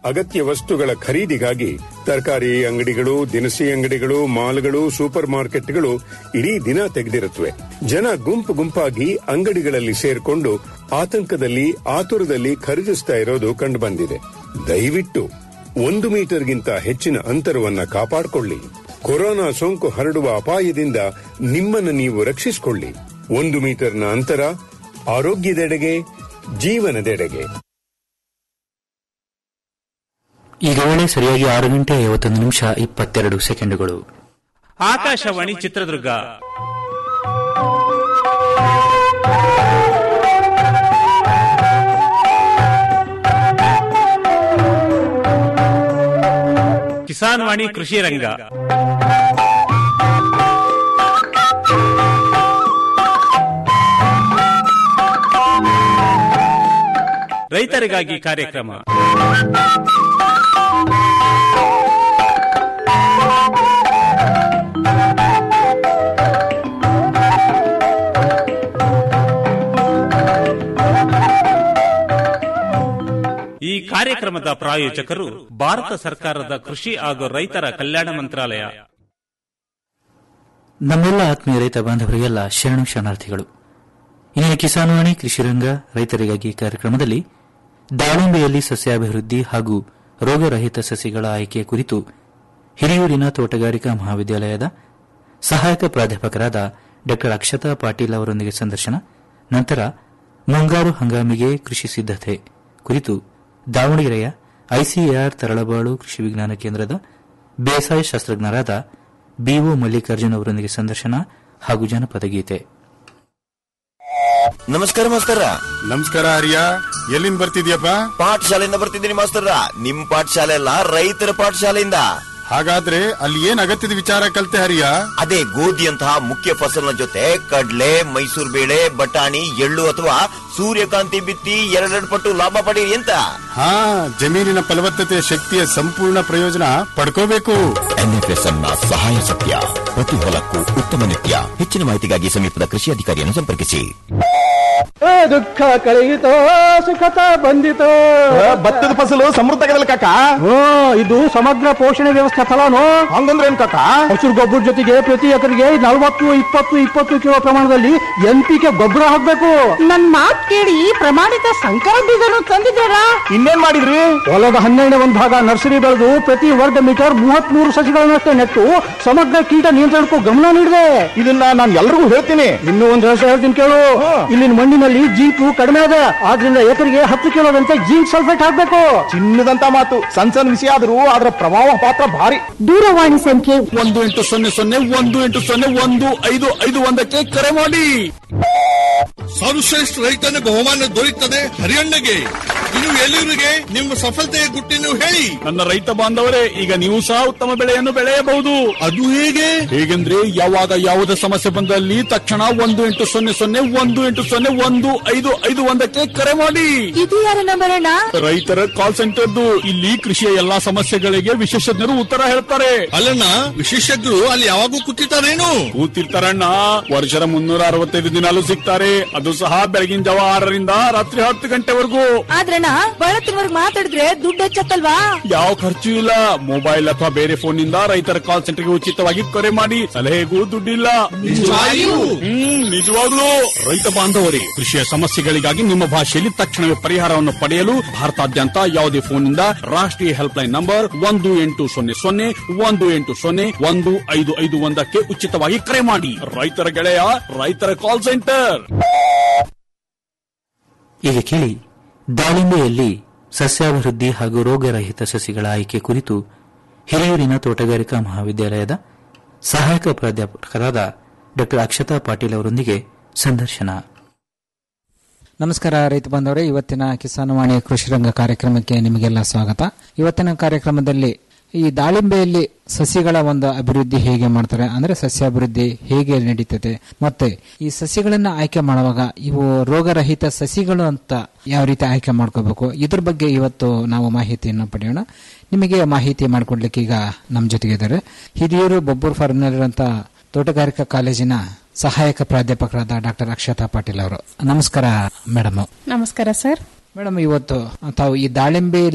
ಅಗತ್ಯ ವಸ್ತುಗಳ ಖರೀದಿಗಾಗಿ ತರಕಾರಿ ಅಂಗಡಿಗಳು ದಿನಸಿ ಅಂಗಡಿಗಳು ಮಾಲ್ಗಳು ಸೂಪರ್ ಮಾರ್ಕೆಟ್ಗಳು ಇಡೀ ದಿನ ತೆಗೆದಿರುತ್ತವೆ ಜನ ಗುಂಪು ಗುಂಪಾಗಿ ಅಂಗಡಿಗಳಲ್ಲಿ ಸೇರ್ಕೊಂಡು ಆತಂಕದಲ್ಲಿ ಆತುರದಲ್ಲಿ ಖರೀದಿಸ್ತಾ ಇರೋದು ಕಂಡುಬಂದಿದೆ ದಯವಿಟ್ಟು ಒಂದು ಮೀಟರ್ಗಿಂತ ಹೆಚ್ಚಿನ ಅಂತರವನ್ನ ಕಾಪಾಡಿಕೊಳ್ಳಿ ಕೊರೋನಾ ಸೋಂಕು ಹರಡುವ ಅಪಾಯದಿಂದ ನಿಮ್ಮನ್ನು ನೀವು ರಕ್ಷಿಸಿಕೊಳ್ಳಿ ಒಂದು ಮೀಟರ್ನ ಅಂತರ ಆರೋಗ್ಯದೆಡೆಗೆ ಜೀವನದೆಡೆಗೆ ಈಗ ವೇಳೆ ಸರಿಯಾಗಿ ಆರು ಗಂಟೆ ಐವತ್ತೊಂದು ನಿಮಿಷ ಇಪ್ಪತ್ತೆರಡು ಸೆಕೆಂಡುಗಳು ಆಕಾಶವಾಣಿ ಚಿತ್ರದುರ್ಗ ಕಿಸಾನ್ ವಾಣಿ ಕೃಷಿ ರಂಗ ರೈತರಿಗಾಗಿ ಕಾರ್ಯಕ್ರಮ ಈ ಕಾರ್ಯಕ್ರಮದ ಪ್ರಾಯೋಜಕರು ಭಾರತ ಸರ್ಕಾರದ ಕೃಷಿ ಹಾಗೂ ರೈತರ ಕಲ್ಯಾಣ ಮಂತ್ರಾಲಯ ನಮ್ಮೆಲ್ಲ ಆತ್ಮೀಯ ರೈತ ಬಾಂಧವರಿಗೆಲ್ಲ ಶರಣು ಶರಣಾರ್ಥಿಗಳು ಇಂದಿನ ಕಿಸಾನ್ವಾಣಿ ಕೃಷಿರಂಗ ರೈತರಿಗಾಗಿ ಕಾರ್ಯಕ್ರಮದಲ್ಲಿ ದಾಳಿಂಬೆಯಲ್ಲಿ ಸಸ್ಯಾಭಿವೃದ್ಧಿ ಹಾಗೂ ರೋಗರಹಿತ ಸಸಿಗಳ ಆಯ್ಕೆ ಕುರಿತು ಹಿರಿಯೂರಿನ ತೋಟಗಾರಿಕಾ ಮಹಾವಿದ್ಯಾಲಯದ ಸಹಾಯಕ ಪ್ರಾಧ್ಯಾಪಕರಾದ ಡಾ ಅಕ್ಷತಾ ಪಾಟೀಲ್ ಅವರೊಂದಿಗೆ ಸಂದರ್ಶನ ನಂತರ ಮುಂಗಾರು ಹಂಗಾಮಿಗೆ ಕೃಷಿ ಸಿದ್ದತೆ ಕುರಿತು ದಾವಣಗೆರೆಯ ಐಸಿಎಆರ್ ತರಳಬಾಳು ಕೃಷಿ ವಿಜ್ಞಾನ ಕೇಂದ್ರದ ಬೇಸಾಯ ಶಾಸ್ತ್ರಜ್ಞರಾದ ಬಿಒ ಮಲ್ಲಿಕಾರ್ಜುನ್ ಅವರೊಂದಿಗೆ ಸಂದರ್ಶನ ಹಾಗೂ ಜನಪದ ಗೀತೆ ನಮಸ್ಕಾರ ಮಾಸ್ತರ ನಮಸ್ಕಾರ ಹರಿಯ ಎಲ್ಲಿಂದ ಬರ್ತಿದ್ಯಪ್ಪ ಪಾಠಶಾಲೆಯಿಂದ ಬರ್ತಿದ್ದೀನಿ ಮಾಸ್ತರ ನಿಮ್ ಪಾಠಶಾಲೆ ಅಲ್ಲ ರೈತರ ಪಾಠಶಾಲೆಯಿಂದ ಹಾಗಾದ್ರೆ ಅಲ್ಲಿ ಏನ್ ಅಗತ್ಯದ ವಿಚಾರ ಕಲ್ತೆ ಹರಿಯ ಅದೇ ಗೋಧಿಯಂತಹ ಮುಖ್ಯ ಫಸಲಿನ ಜೊತೆ ಕಡ್ಲೆ ಮೈಸೂರು ಬೇಳೆ ಬಟಾಣಿ ಎಳ್ಳು ಅಥವಾ ಸೂರ್ಯಕಾಂತಿ ಬಿತ್ತಿ ಎರಡೆರಡು ಪಟ್ಟು ಲಾಭ ಪಡೀರಿ ಅಂತ ಹಾ ಜಮೀನಿನ ಫಲವತ್ತತೆಯ ಶಕ್ತಿಯ ಸಂಪೂರ್ಣ ಪ್ರಯೋಜನ ಪಡ್ಕೋಬೇಕು ಎನ್ಎಫ್ಎಸ್ಎಂನ ಸಹಾಯ ಸತ್ಯ ಪ್ರತಿ ಹೊಲಕ್ಕೂ ಉತ್ತಮ ನಿತ್ಯ ಹೆಚ್ಚಿನ ಮಾಹಿತಿಗಾಗಿ ಸಮೀಪದ ಕೃಷಿ ಅಧಿಕಾರಿಯನ್ನು ಸಂಪರ್ಕಿಸಿ ಏ ದುಃಖ ಕಳೆಯಿತೋ ಸುಖತ ಬಂದಿತೋ ಭತ್ತದ ಫಸಲು ಸಮೃದ್ಧ ಆಗದಲ್ಲ ಕಾಕ ಹ್ಞೂ ಇದು ಸಮಗ್ರ ಪೋಷಣೆ ವ್ಯವಸ್ಥೆ ಫಲಾನು ಹಂಗಂದ್ರೆ ಏನ್ ಕಾಕ ಹಸಿರು ಗೊಬ್ಬರ ಜೊತೆಗೆ ಪ್ರತಿ ಎಕರೆಗೆ ನಲವತ್ತು ಇಪ್ಪತ್ತು ಇಪ್ಪತ್ತು ಕಿಲೋ ಪ್ರಮಾಣದಲ್ಲಿ ಎನ್ ಪಿ ಕೆ ಗೊಬ್ಬರ ಹಾಕ್ಬೇಕು ನನ್ ಮಾತ್ ಕೇಳಿ ಪ್ರಮಾಣಿತ ಸಂಕರ ಬೀಜನು ತಂದಿದ್ದಾರಾ ಇನ್ನೇನ್ ಮಾಡಿದ್ರಿ ಹೊಲದ ಹನ್ನೆರಡನೇ ಒಂದು ಭಾಗ ನರ್ಸರಿ ಬೆಳೆದು ಪ್ರತಿ ವರ್ಗ ಮೀಟರ್ ಮೂವತ್ತ್ ಮೂರು ಸಸಿಗಳನ್ನಷ್ಟೇ ನೆಟ್ಟು ಸಮಗ್ರ ಕೀಟ ನಿಯಂತ್ರಣಕ್ಕೂ ಗಮನ ನೀಡಿದೆ ಇದನ್ನ ನಾನು ಎಲ್ರಿಗೂ ಹೇಳ್ತೀನಿ ಇನ್ನೂ ಒಂದು ರಹಸ್ಯ ಹೇಳ್ತೀನಿ ಕೇಳು ಇಲ್ಲಿನ ಮಣ್ಣಿನಲ್ಲಿ ಜೀಪು ಕಡಿಮೆ ಅದ ಆದ್ರಿಂದ ಎಕರೆಗೆ ಹತ್ತು ಕಿಲೋದಂತೆ ಜಿಂಕ್ ಸಲ್ಫೇಟ್ ಹಾಕ್ಬೇಕು ಚಿನ್ನದಂತ ಮಾತು ಸಣ್ಣ ಸಣ್ಣ ವಿಷಯ ಆದ್ರೂ ಅದರ ಪ್ರಭಾವ ಪಾತ್ರ ಭಾರಿ ದೂರವಾಣಿ ಸಂಖ್ಯೆ ಒಂದು ಎಂಟು ಸೊನ್ನೆ ಸೊನ್ನೆ ಒಂದು ಎಂಟು ಸೊನ್ನೆ ಒಂದು ಐದು ಐದು ಒಂದಕ್ಕೆ ಕರೆ ಮಾಡಿ ಸರ್ವಶ್ರೇಷ್ಠ ರೈತನ ಬಹುಮಾನ ದೊರೆಯುತ್ತದೆ ಹರಿಯಣ್ಣಗೆ ಇನ್ನು ಎಲ್ಲರಿಗೆ ನಿಮ್ಮ ಸಫಲತೆಯ ಗುಟ್ಟಿನ ಹೇಳಿ ನನ್ನ ರೈತ ಬಾಂಧವರೇ ಈಗ ನೀವು ಸಹ ಉತ್ತಮ ಬೆಳೆಯನ್ನು ಬೆಳೆಯಬಹುದು ಅದು ಹೇಗೆ ಹೇಗೆಂದ್ರೆ ಯಾವಾಗ ಯಾವುದೇ ಸಮಸ್ಯೆ ಬಂದಲ್ಲಿ ತಕ್ಷಣ ಒಂದು ಎಂಟು ಸೊನ್ನೆ ಸೊನ್ನೆ ಒಂದು ಎಂಟು ಸೊನ್ನೆ ಒಂದು ಐದು ಐದು ಒಂದಕ್ಕೆ ಕರೆ ಮಾಡಿ ಇದು ಯಾರ ನಂಬರ್ ಅಣ್ಣ ರೈತರ ಕಾಲ್ ಸೆಂಟರ್ದು ಇಲ್ಲಿ ಕೃಷಿಯ ಎಲ್ಲಾ ಸಮಸ್ಯೆಗಳಿಗೆ ವಿಶೇಷಜ್ಞರು ಉತ್ತರ ಹೇಳ್ತಾರೆ ಅಲ್ಲಣ್ಣ ವಿಶೇಷಜ್ಞರು ಅಲ್ಲಿ ಯಾವಾಗೂ ಕೂತಿರ್ತಾರೇನು ಕೂತಿರ್ತಾರಣ್ಣ ವರ್ಷದ ಮುನ್ನೂರ ಅರವತ್ತೈದು ದಿನಾಲು ಸಿಗ್ತಾರೆ ಅದು ಸಹ ಬೆಳಗಿನ ಜಾವ ಆರರಿಂದ ರಾತ್ರಿ ಹತ್ತು ಗಂಟೆವರೆಗೂ ಆದ್ರಣ್ಣ ಬಳತ್ತಿನವರ್ಗ್ ಮಾತಾಡಿದ್ರೆ ದುಡ್ಡು ಹೆಚ್ಚತ್ತಲ್ವಾ ಯಾವ ಖರ್ಚು ಇಲ್ಲ ಮೊಬೈಲ್ ಅಥವಾ ಬೇರೆ ಫೋನ್ ನಿಂದ ರೈತರ ಕಾಲ್ ಸೆಂಟರ್ಗೆ ಉಚಿತವಾಗಿ ಕರೆ ಮಾಡಿ ಸಲಹೆಗೂ ದುಡ್ಡಿಲ್ಲ ನಿಜವಾಗಿಯೂ? ಹ್ಮ್ ನಿಜವಾಗ್ಲೂ ರೈತ ಬಾಂಧವರೇ ಕೃಷಿಯ ಸಮಸ್ಯೆಗಳಿಗಾಗಿ ನಿಮ್ಮ ಭಾಷೆಯಲ್ಲಿ ತಕ್ಷಣವೇ ಪರಿಹಾರವನ್ನು ಪಡೆಯಲು ಭಾರತಾದ್ಯಂತ ಯಾವುದೇ ಫೋನ್ನಿಂದ ರಾಷ್ಟ್ರೀಯ ಹೆಲ್ಪ್ ಲೈನ್ ನಂಬರ್ ಒಂದು ಎಂಟು ಸೊನ್ನೆ ಸೊನ್ನೆ ಒಂದು ಎಂಟು ಸೊನ್ನೆ ಒಂದು ಐದು ಐದು ಒಂದಕ್ಕೆ ಉಚಿತವಾಗಿ ಕರೆ ಮಾಡಿ ರೈತರ ಗೆಳೆಯ ರೈತರ ಕಾಲ್ ಸೆಂಟರ್ ಈಗ ಕೇಳಿ ದಾಳಿಂಬೆಯಲ್ಲಿ ಸಸ್ಯಾಭಿವೃದ್ಧಿ ಹಾಗೂ ರೋಗರಹಿತ ಸಸಿಗಳ ಆಯ್ಕೆ ಕುರಿತು ಹಿರಿಯೂರಿನ ತೋಟಗಾರಿಕಾ ಮಹಾವಿದ್ಯಾಲಯದ ಸಹಾಯಕ ಪ್ರಾಧ್ಯಾಪಕರಾದ ಡಾ ಅಕ್ಷತಾ ಪಾಟೀಲ್ ಅವರೊಂದಿಗೆ ಸಂದರ್ಶನ ನಮಸ್ಕಾರ ರೈತ ಬಾಂಧವರೇ ಇವತ್ತಿನ ಕಿಸಾನವಾಣಿ ಕೃಷಿ ರಂಗ ಕಾರ್ಯಕ್ರಮಕ್ಕೆ ನಿಮಗೆಲ್ಲ ಸ್ವಾಗತ ಇವತ್ತಿನ ಕಾರ್ಯಕ್ರಮದಲ್ಲಿ ಈ ದಾಳಿಂಬೆಯಲ್ಲಿ ಸಸಿಗಳ ಒಂದು ಅಭಿವೃದ್ಧಿ ಹೇಗೆ ಮಾಡ್ತಾರೆ ಅಂದ್ರೆ ಸಸ್ಯಾಭಿವೃದ್ಧಿ ಹೇಗೆ ನಡೀತದೆ ಮತ್ತೆ ಈ ಸಸಿಗಳನ್ನ ಆಯ್ಕೆ ಮಾಡುವಾಗ ಇವು ರೋಗರಹಿತ ಸಸಿಗಳು ಅಂತ ಯಾವ ರೀತಿ ಆಯ್ಕೆ ಮಾಡ್ಕೋಬೇಕು ಇದ್ರ ಬಗ್ಗೆ ಇವತ್ತು ನಾವು ಮಾಹಿತಿಯನ್ನು ಪಡೆಯೋಣ ನಿಮಗೆ ಮಾಹಿತಿ ಮಾಡಿಕೊಡ್ಲಿಕ್ಕೆ ಈಗ ನಮ್ಮ ಜೊತೆಗಿದ್ದಾರೆ ಹಿರಿಯೂರು ಬೊಬ್ಬೂರ್ ಫಾರ್ಮ್ನಲ್ಲಿರುವಂತ ತೋಟಗಾರಿಕಾ ಕಾಲೇಜಿನ ಸಹಾಯಕ ಪ್ರಾಧ್ಯಾಪಕರಾದ ಡಾಕ್ಟರ್ ಅಕ್ಷತಾ ಪಾಟೀಲ್ ಅವರು ನಮಸ್ಕಾರ ಮೇಡಮ್ ನಮಸ್ಕಾರ ಸರ್ ಮೇಡಮ್ ಇವತ್ತು ತಾವು ಈ ದಾಳಿಂಬೆಯಲ್ಲಿ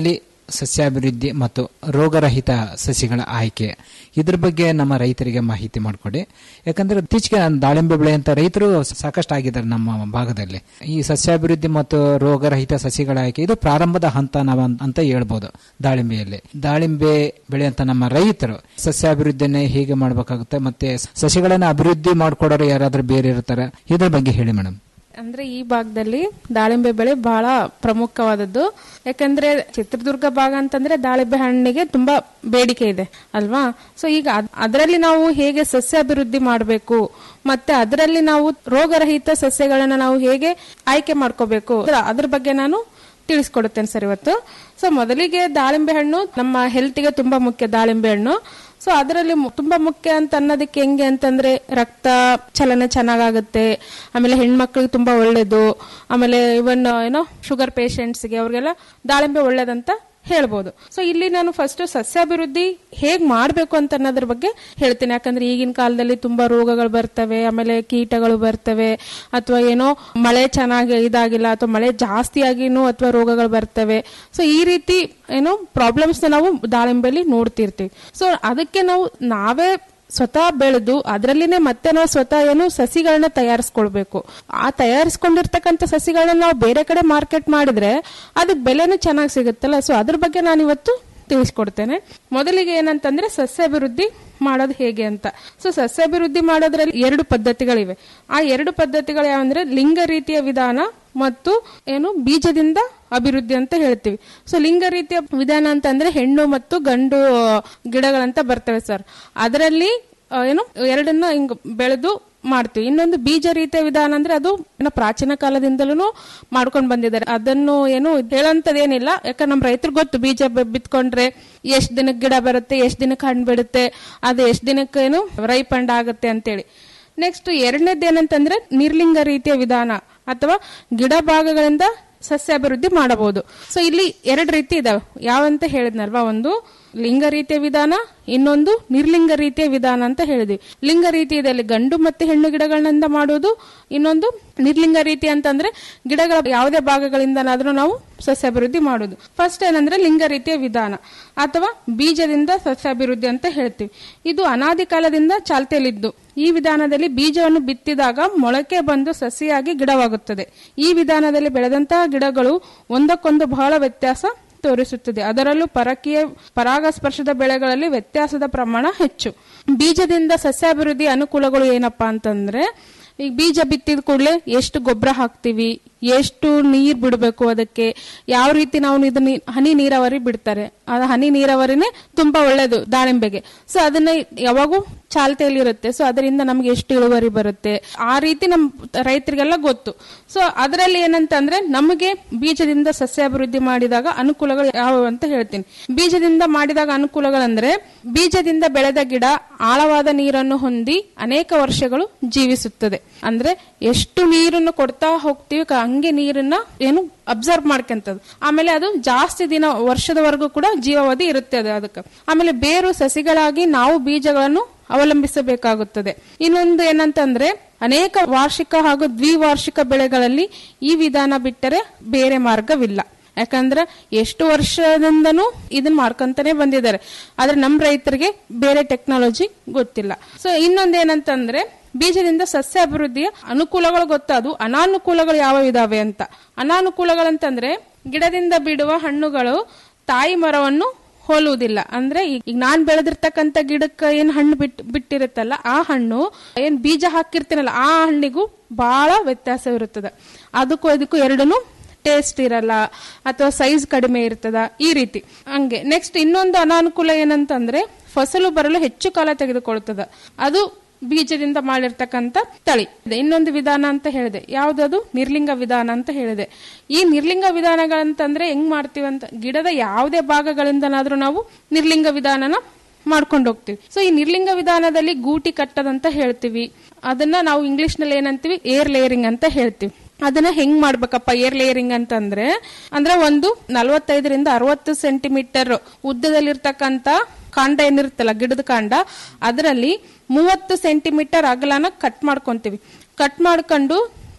ಸಸ್ಯಾಭಿವೃದ್ಧಿ ಮತ್ತು ರೋಗರಹಿತ ಸಸಿಗಳ ಆಯ್ಕೆ ಇದ್ರ ಬಗ್ಗೆ ನಮ್ಮ ರೈತರಿಗೆ ಮಾಹಿತಿ ಮಾಡಿಕೊಡಿ ಯಾಕಂದ್ರೆ ಇತ್ತೀಚೆಗೆ ದಾಳಿಂಬೆ ಬೆಳೆಯಂತ ರೈತರು ಸಾಕಷ್ಟು ಆಗಿದ್ದಾರೆ ನಮ್ಮ ಭಾಗದಲ್ಲಿ ಈ ಸಸ್ಯಾಭಿವೃದ್ಧಿ ಮತ್ತು ರೋಗರಹಿತ ಸಸಿಗಳ ಆಯ್ಕೆ ಇದು ಪ್ರಾರಂಭದ ಹಂತ ನಾವು ಅನ್- ಅಂತ ಹೇಳ್ಬೋದು ದಾಳಿಂಬೆಯಲ್ಲಿ ದಾಳಿಂಬೆ ಬೆಳೆಯಂತ ನಮ್ಮ ರೈತರು ಸಸ್ಯಾಭಿವೃದ್ಧಿಯನ್ನೇ ಹೇಗೆ ಮಾಡಬೇಕಾಗುತ್ತೆ ಮತ್ತೆ ಸಸಿಗಳನ್ನ ಅಭಿವೃದ್ಧಿ ಮಾಡ್ಕೊಡೋರು ಯಾರಾದ್ರೂ ಬೇರೆ ಇರ್ತಾರೆ ಇದ್ರ ಬಗ್ಗೆ ಹೇಳಿ ಮೇಡಮ್ ಅಂದ್ರೆ ಈ ಭಾಗದಲ್ಲಿ ದಾಳಿಂಬೆ ಬೆಳೆ ಬಹಳ ಪ್ರಮುಖವಾದದ್ದು ಯಾಕಂದ್ರೆ ಚಿತ್ರದುರ್ಗ ಭಾಗ ಅಂತಂದ್ರೆ ದಾಳಿಂಬೆ ಹಣ್ಣಿಗೆ ತುಂಬಾ ಬೇಡಿಕೆ ಇದೆ ಅಲ್ವಾ ಸೊ ಈಗ ಅದರಲ್ಲಿ ನಾವು ಹೇಗೆ ಸಸ್ಯ ಅಭಿವೃದ್ಧಿ ಮಾಡಬೇಕು ಮತ್ತೆ ಅದರಲ್ಲಿ ನಾವು ರೋಗರಹಿತ ಸಸ್ಯಗಳನ್ನ ನಾವು ಹೇಗೆ ಆಯ್ಕೆ ಮಾಡ್ಕೋಬೇಕು ಅದ್ರ- ಅದ್ರ ಬಗ್ಗೆ ನಾನು ತಿಳಿಸ್ಕೊಡುತ್ತೇನೆ ಸರ್ ಇವತ್ತು ಸೊ ಮೊದಲಿಗೆ ದಾಳಿಂಬೆ ಹಣ್ಣು ನಮ್ಮ ಹೆಲ್ತ್ಗೆ ತುಂಬಾ ಮುಖ್ಯ ದಾಳಿಂಬೆ ಹಣ್ಣು ಸೊ ಅದರಲ್ಲಿ ಮು- ತುಂಬಾ ಮುಖ್ಯ ಅಂತ ಅನ್ನೋದಕ್ಕೆ ಹೆಂಗೆ ಅಂತಂದ್ರೆ ರಕ್ತ ಚಲನೆ ಚೆನ್ನಾಗಾಗುತ್ತೆ ಆಮೇಲೆ ಹೆಣ್ಮಕ್ಳಿಗೆ ತುಂಬಾ ಒಳ್ಳೇದು ಆಮೇಲೆ ಇವನ್ ಏನೋ ಶುಗರ್ ಪೇಷಂಟ್ಸ್ಗೆ ಅವ್ರಿಗೆಲ್ಲ ದಾಳಿಂಬೆ ಒಳ್ಳೇದಂತ ಹೇಳ್ಬೋದು ಸೊ ಇಲ್ಲಿ ನಾನು ಫಸ್ಟ್ ಸಸ್ಯಾಭಿವೃದ್ಧಿ ಹೇಗ್ ಮಾಡ್ಬೇಕು ಅಂತ ಅನ್ನೋದ್ರ ಬಗ್ಗೆ ಹೇಳ್ತೀನಿ ಯಾಕಂದ್ರೆ ಈಗಿನ ಕಾಲದಲ್ಲಿ ತುಂಬಾ ರೋಗಗಳು ಬರ್ತವೆ ಆಮೇಲೆ ಕೀಟಗಳು ಬರ್ತವೆ ಅಥವಾ ಏನೋ ಮಳೆ ಚೆನ್ನಾಗಿ ಇದಾಗಿಲ್ಲ ಅಥವಾ ಮಳೆ ಜಾಸ್ತಿ ಆಗಿನೂ ಅಥವಾ ರೋಗಗಳು ಬರ್ತವೆ ಸೊ ಈ ರೀತಿ ಏನೋ ಪ್ರಾಬ್ಲಮ್ಸ್ ನಾವು ದಾಳಿಂಬೆಲಿ ನೋಡ್ತಿರ್ತೀವಿ ಸೊ ಅದಕ್ಕೆ ನಾವು ನಾವೇ ಸ್ವತಃ ಬೆಳೆದು ಅದರಲ್ಲಿನೇ ಮತ್ತೆ ನಾವು ಸ್ವತಃ ಏನು ಸಸಿಗಳನ್ನ ತಯಾರಿಸ್ಕೊಳ್ಬೇಕು ಆ ತಯಾರಿಸ್ಕೊಂಡಿರ್ತಕ್ಕಂಥ ಸಸಿಗಳನ್ನ ನಾವು ಬೇರೆ ಕಡೆ ಮಾರ್ಕೆಟ್ ಮಾಡಿದ್ರೆ ಅದಕ್ಕೆ ಬೆಲೆನೂ ಚೆನ್ನಾಗಿ ಸಿಗುತ್ತಲ್ಲ ಸೊ ಅದ್ರ ಬಗ್ಗೆ ನಾನು ಇವತ್ತು ತಿಳಿಸ್ಕೊಡ್ತೇನೆ ಮೊದಲಿಗೆ ಏನಂತಂದ್ರೆ ಸಸ್ಯಾಭಿವೃದ್ಧಿ ಮಾಡೋದು ಹೇಗೆ ಅಂತ ಸೊ ಸಸ್ಯಾಭಿವೃದ್ಧಿ ಮಾಡೋದ್ರಲ್ಲಿ ಎರಡು ಪದ್ಧತಿಗಳಿವೆ ಆ ಎರಡು ಪದ್ಧತಿಗಳು ಯಾವಂದ್ರೆ ಲಿಂಗ ರೀತಿಯ ವಿಧಾನ ಮತ್ತು ಏನು ಬೀಜದಿಂದ ಅಭಿವೃದ್ಧಿ ಅಂತ ಹೇಳ್ತೀವಿ ಸೊ ಲಿಂಗ ರೀತಿಯ ವಿಧಾನ ಅಂತಂದ್ರೆ ಹೆಣ್ಣು ಮತ್ತು ಗಂಡು ಗಿಡಗಳಂತ ಬರ್ತವೆ ಸರ್ ಅದರಲ್ಲಿ ಆ, ಏನು ಎರಡನ್ನ ಹಿಂಗ್ ಬೆಳೆದು ಮಾಡ್ತೀವಿ ಇನ್ನೊಂದು ಬೀಜ ರೀತಿಯ ವಿಧಾನ ಅಂದ್ರೆ ಅದು ಏನೋ ಪ್ರಾಚೀನ ಕಾಲದಿಂದಲೂ ಮಾಡ್ಕೊಂಡು ಬಂದಿದ್ದಾರೆ ಅದನ್ನು ಏನು ಹೇಳೋಂಥದ್ದೇನಿಲ್ಲ ಯಾಕಂದ್ರೆ ನಮ್ಮ ರೈತರಿಗೆ ಗೊತ್ತು ಬೀಜ ಬ- ಬಿತ್ಕೊಂಡ್ರೆ ಎಷ್ಟ್ ದಿನಕ್ಕೆ ಗಿಡ ಬರುತ್ತೆ ಎಷ್ಟ್ ದಿನಕ್ಕೆ ಹಣ್ಣು ಬಿಡುತ್ತೆ ಅದು ಎಷ್ಟ್ ದಿನಕ್ಕೆ ಏನು ರೈಪ್ ಹಣ್ಣು ಆಗುತ್ತೆ ಅಂತೇಳಿ ನೆಕ್ಸ್ಟ್ ಎರಡನೇದು ಏನಂತಂದ್ರೆ ನಿರ್ಲಿಂಗ ರೀತಿಯ ವಿಧಾನ ಅಥವಾ ಗಿಡ ಭಾಗಗಳಿಂದ ಸಸ್ಯಾಭಿವೃದ್ಧಿ ಮಾಡಬಹುದು ಸೊ ಇಲ್ಲಿ ಎರಡು ರೀತಿ ಇದಾವೆ ಯಾವಂತ ಹೇಳಿದ್ನಲ್ವಾ ಒಂದು ಲಿಂಗ ರೀತಿಯ ವಿಧಾನ ಇನ್ನೊಂದು ನಿರ್ಲಿಂಗ ರೀತಿಯ ವಿಧಾನ ಅಂತ ಹೇಳಿದ್ವಿ ಲಿಂಗ ರೀತಿಯಲ್ಲಿ ಗಂಡು ಮತ್ತೆ ಹೆಣ್ಣು ಗಿಡಗಳಿಂದ ಮಾಡೋದು ಇನ್ನೊಂದು ನಿರ್ಲಿಂಗ ರೀತಿ ಅಂತಂದ್ರೆ ಗಿಡಗಳ ಯಾವುದೇ ಭಾಗಗಳಿಂದನಾದ್ರೂ ನಾವು ಸಸ್ಯಾಭಿವೃದ್ಧಿ ಮಾಡೋದು ಫಸ್ಟ್ ಏನಂದ್ರೆ ಲಿಂಗ ರೀತಿಯ ವಿಧಾನ ಅಥವಾ ಬೀಜದಿಂದ ಸಸ್ಯಾಭಿವೃದ್ಧಿ ಅಂತ ಹೇಳ್ತೀವಿ ಇದು ಅನಾದಿ ಕಾಲದಿಂದ ಚಾಲ್ತಿಯಲ್ಲಿದ್ದು ಈ ವಿಧಾನದಲ್ಲಿ ಬೀಜವನ್ನು ಬಿತ್ತಿದಾಗ ಮೊಳಕೆ ಬಂದು ಸಸಿಯಾಗಿ ಗಿಡವಾಗುತ್ತದೆ ಈ ವಿಧಾನದಲ್ಲಿ ಬೆಳೆದಂತಹ ಗಿಡಗಳು ಒಂದಕ್ಕೊಂದು ಬಹಳ ವ್ಯತ್ಯಾಸ ತೋರಿಸುತ್ತದೆ ಅದರಲ್ಲೂ ಪರಕೀಯ ಪರಾಗಸ್ಪರ್ಶದ ಬೆಳೆಗಳಲ್ಲಿ ವ್ಯತ್ಯಾಸದ ಪ್ರಮಾಣ ಹೆಚ್ಚು ಬೀಜದಿಂದ ಸಸ್ಯಾಭಿವೃದ್ಧಿ ಅನುಕೂಲಗಳು ಏನಪ್ಪಾ ಅಂತಂದ್ರೆ ಈಗ ಬೀಜ ಬಿತ್ತಿದ ಕೂಡಲೇ ಎಷ್ಟು ಗೊಬ್ಬರ ಹಾಕ್ತಿವಿ ಎಷ್ಟು ನೀರ್ ಬಿಡಬೇಕು ಅದಕ್ಕೆ ಯಾವ ರೀತಿ ನಾವು ಇದನ್ನ ಹನಿ ನೀರಾವರಿ ಬಿಡ್ತಾರೆ ಆ ಹನಿ ನೀರಾವರಿನೇ ತುಂಬಾ ಒಳ್ಳೇದು ದಾಳಿಂಬೆಗೆ ಸೊ ಅದನ್ನ ಯಾವಾಗೂ ಚಾಲ್ತಿಯಲ್ಲಿ ಇರುತ್ತೆ ಸೊ ಅದರಿಂದ ನಮ್ಗೆ ಎಷ್ಟು ಇಳುವರಿ ಬರುತ್ತೆ ಆ ರೀತಿ ನಮ್ ರೈತರಿಗೆಲ್ಲ ಗೊತ್ತು ಸೊ ಅದರಲ್ಲಿ ಏನಂತಂದ್ರೆ ನಮಗೆ ಬೀಜದಿಂದ ಸಸ್ಯಾಭಿವೃದ್ಧಿ ಮಾಡಿದಾಗ ಅನುಕೂಲಗಳು ಯಾವುವು ಅಂತ ಹೇಳ್ತೀನಿ ಬೀಜದಿಂದ ಮಾಡಿದಾಗ ಅನುಕೂಲಗಳಂದ್ರೆ ಬೀಜದಿಂದ ಬೆಳೆದ ಗಿಡ ಆಳವಾದ ನೀರನ್ನು ಹೊಂದಿ ಅನೇಕ ವರ್ಷಗಳು ಜೀವಿಸುತ್ತದೆ ಅಂದ್ರೆ ಎಷ್ಟು ನೀರನ್ನು ಕೊಡ್ತಾ ಹೋಗ್ತೀವಿ ಕ- ಹಂಗೆ ನೀರನ್ನ ಏನು ಅಬ್ಸರ್ವ್ ಮಾಡ್ಕೊಂತದ್ದು ಆಮೇಲೆ ಅದು ಜಾಸ್ತಿ ದಿನ ವರ್ಷದವರೆಗೂ ಕೂಡ ಜೀವಾವಧಿ ಇರುತ್ತೆ ಅದು ಅದಕ್ಕೆ ಆಮೇಲೆ ಬೇರು ಸಸಿಗಳಾಗಿ ನಾವು ಬೀಜಗಳನ್ನು ಅವಲಂಬಿಸಬೇಕಾಗುತ್ತದೆ ಇನ್ನೊಂದು ಏನಂತಂದ್ರೆ ಅನೇಕ ವಾರ್ಷಿಕ ಹಾಗೂ ದ್ವಿವಾರ್ಷಿಕ ಬೆಳೆಗಳಲ್ಲಿ ಈ ವಿಧಾನ ಬಿಟ್ಟರೆ ಬೇರೆ ಮಾರ್ಗವಿಲ್ಲ ಯಾಕಂದ್ರೆ ಎಷ್ಟು ವರ್ಷದಿಂದನೂ ಇದನ್ನ ಮಾಡ್ಕೊಂತಾನೆ ಬಂದಿದ್ದಾರೆ ಆದ್ರೆ ನಮ್ ರೈತರಿಗೆ ಬೇರೆ ಟೆಕ್ನಾಲಜಿ ಗೊತ್ತಿಲ್ಲ ಸೊ ಇನ್ನೊಂದೇನಂತಂದ್ರೆ ಬೀಜದಿಂದ ಸಸ್ಯ ಅಭಿವೃದ್ಧಿಯ ಅನುಕೂಲಗಳು ಗೊತ್ತದು ಅನಾನುಕೂಲಗಳು ಯಾವ ಇದಾವೆ ಅಂತ ಅನಾನುಕೂಲಗಳಂತಂದ್ರೆ ಗಿಡದಿಂದ ಬಿಡುವ ಹಣ್ಣುಗಳು ತಾಯಿ ಮರವನ್ನು ಹೋಲುವುದಿಲ್ಲ ಅಂದ್ರೆ ಈಗ ಈಗ ನಾನ್ ಬೆಳೆದಿರ್ತಕ್ಕಂತ ಗಿಡಕ್ಕೆ ಏನ್ ಹಣ್ಣು ಬಿಟ್ ಬಿಟ್ಟಿರುತ್ತಲ್ಲ ಆ ಹಣ್ಣು ಏನ್ ಬೀಜ ಹಾಕಿರ್ತೀನಲ್ಲ ಆ ಹಣ್ಣಿಗೂ ಬಹಳ ವ್ಯತ್ಯಾಸವಿರುತ್ತದೆ ಅದಕ್ಕೂ ಇದಕ್ಕೂ ಎರಡೂ ಟೇಸ್ಟ್ ಇರಲ್ಲ ಅಥವಾ ಸೈಜ್ ಕಡಿಮೆ ಇರ್ತದ ಈ ರೀತಿ ಹಂಗೆ ನೆಕ್ಸ್ಟ್ ಇನ್ನೊಂದು ಅನಾನುಕೂಲ ಏನಂತಂದ್ರೆ ಫಸಲು ಬರಲು ಹೆಚ್ಚು ಕಾಲ ತೆಗೆದುಕೊಳ್ಳುತ್ತದೆ ಅದು ಬೀಜದಿಂದ ಮಾಡಿರ್ತಕ್ಕಂಥ ತಳಿ ಇದೆ. ಇನ್ನೊಂದು ವಿಧಾನ ಅಂತ ಹೇಳಿದೆ ಯಾವ್ದದು ನಿರ್ಲಿಂಗ ವಿಧಾನ ಅಂತ ಹೇಳಿದೆ ಈ ನಿರ್ಲಿಂಗ ವಿಧಾನಗಳಂತಂದ್ರೆ ಹೆಂಗ್ ಮಾಡ್ತೀವಿ ಅಂತ ಗಿಡದ ಯಾವುದೇ ಭಾಗಗಳಿಂದನಾದ್ರೂ ನಾವು ನಿರ್ಲಿಂಗ ವಿಧಾನನ ಮಾಡ್ಕೊಂಡು ಹೋಗ್ತೀವಿ ಸೊ ಈ ನಿರ್ಲಿಂಗ ವಿಧಾನದಲ್ಲಿ ಗೂಟಿ ಕಟ್ಟದಂತ ಹೇಳ್ತೀವಿ ಅದನ್ನ ನಾವು ಇಂಗ್ಲಿಷ್ ನಲ್ಲಿ ಏನಂತೀವಿ ಏರ್ ಲೇಯರಿಂಗ್ ಅಂತ ಹೇಳ್ತೀವಿ ಅದನ್ನ ಹೆಂಗ್ ಮಾಡ್ಬೇಕಪ್ಪ ಏರ್ ಲೇಯರಿಂಗ್ ಅಂತಂದ್ರೆ ಅಂದ್ರೆ ಒಂದು ನಲವತ್ತೈದರಿಂದ ಅರವತ್ತು ಸೆಂಟಿಮೀಟರ್ ಉದ್ದದಲ್ಲಿರ್ತಕ್ಕಂತ ಕಾಂಡ ಏನಿರುತ್ತಲ್ಲ ಗಿಡದ ಕಾಂಡ ಅದರಲ್ಲಿ ಮೂವತ್ತು ಸೆಂಟಿಮೀಟರ್ ಅಗಲನ ಕಟ್ ಮಾಡ್ಕೊಂತೀವಿ ಕಟ್ ಮಾಡ್ಕೊಂಡು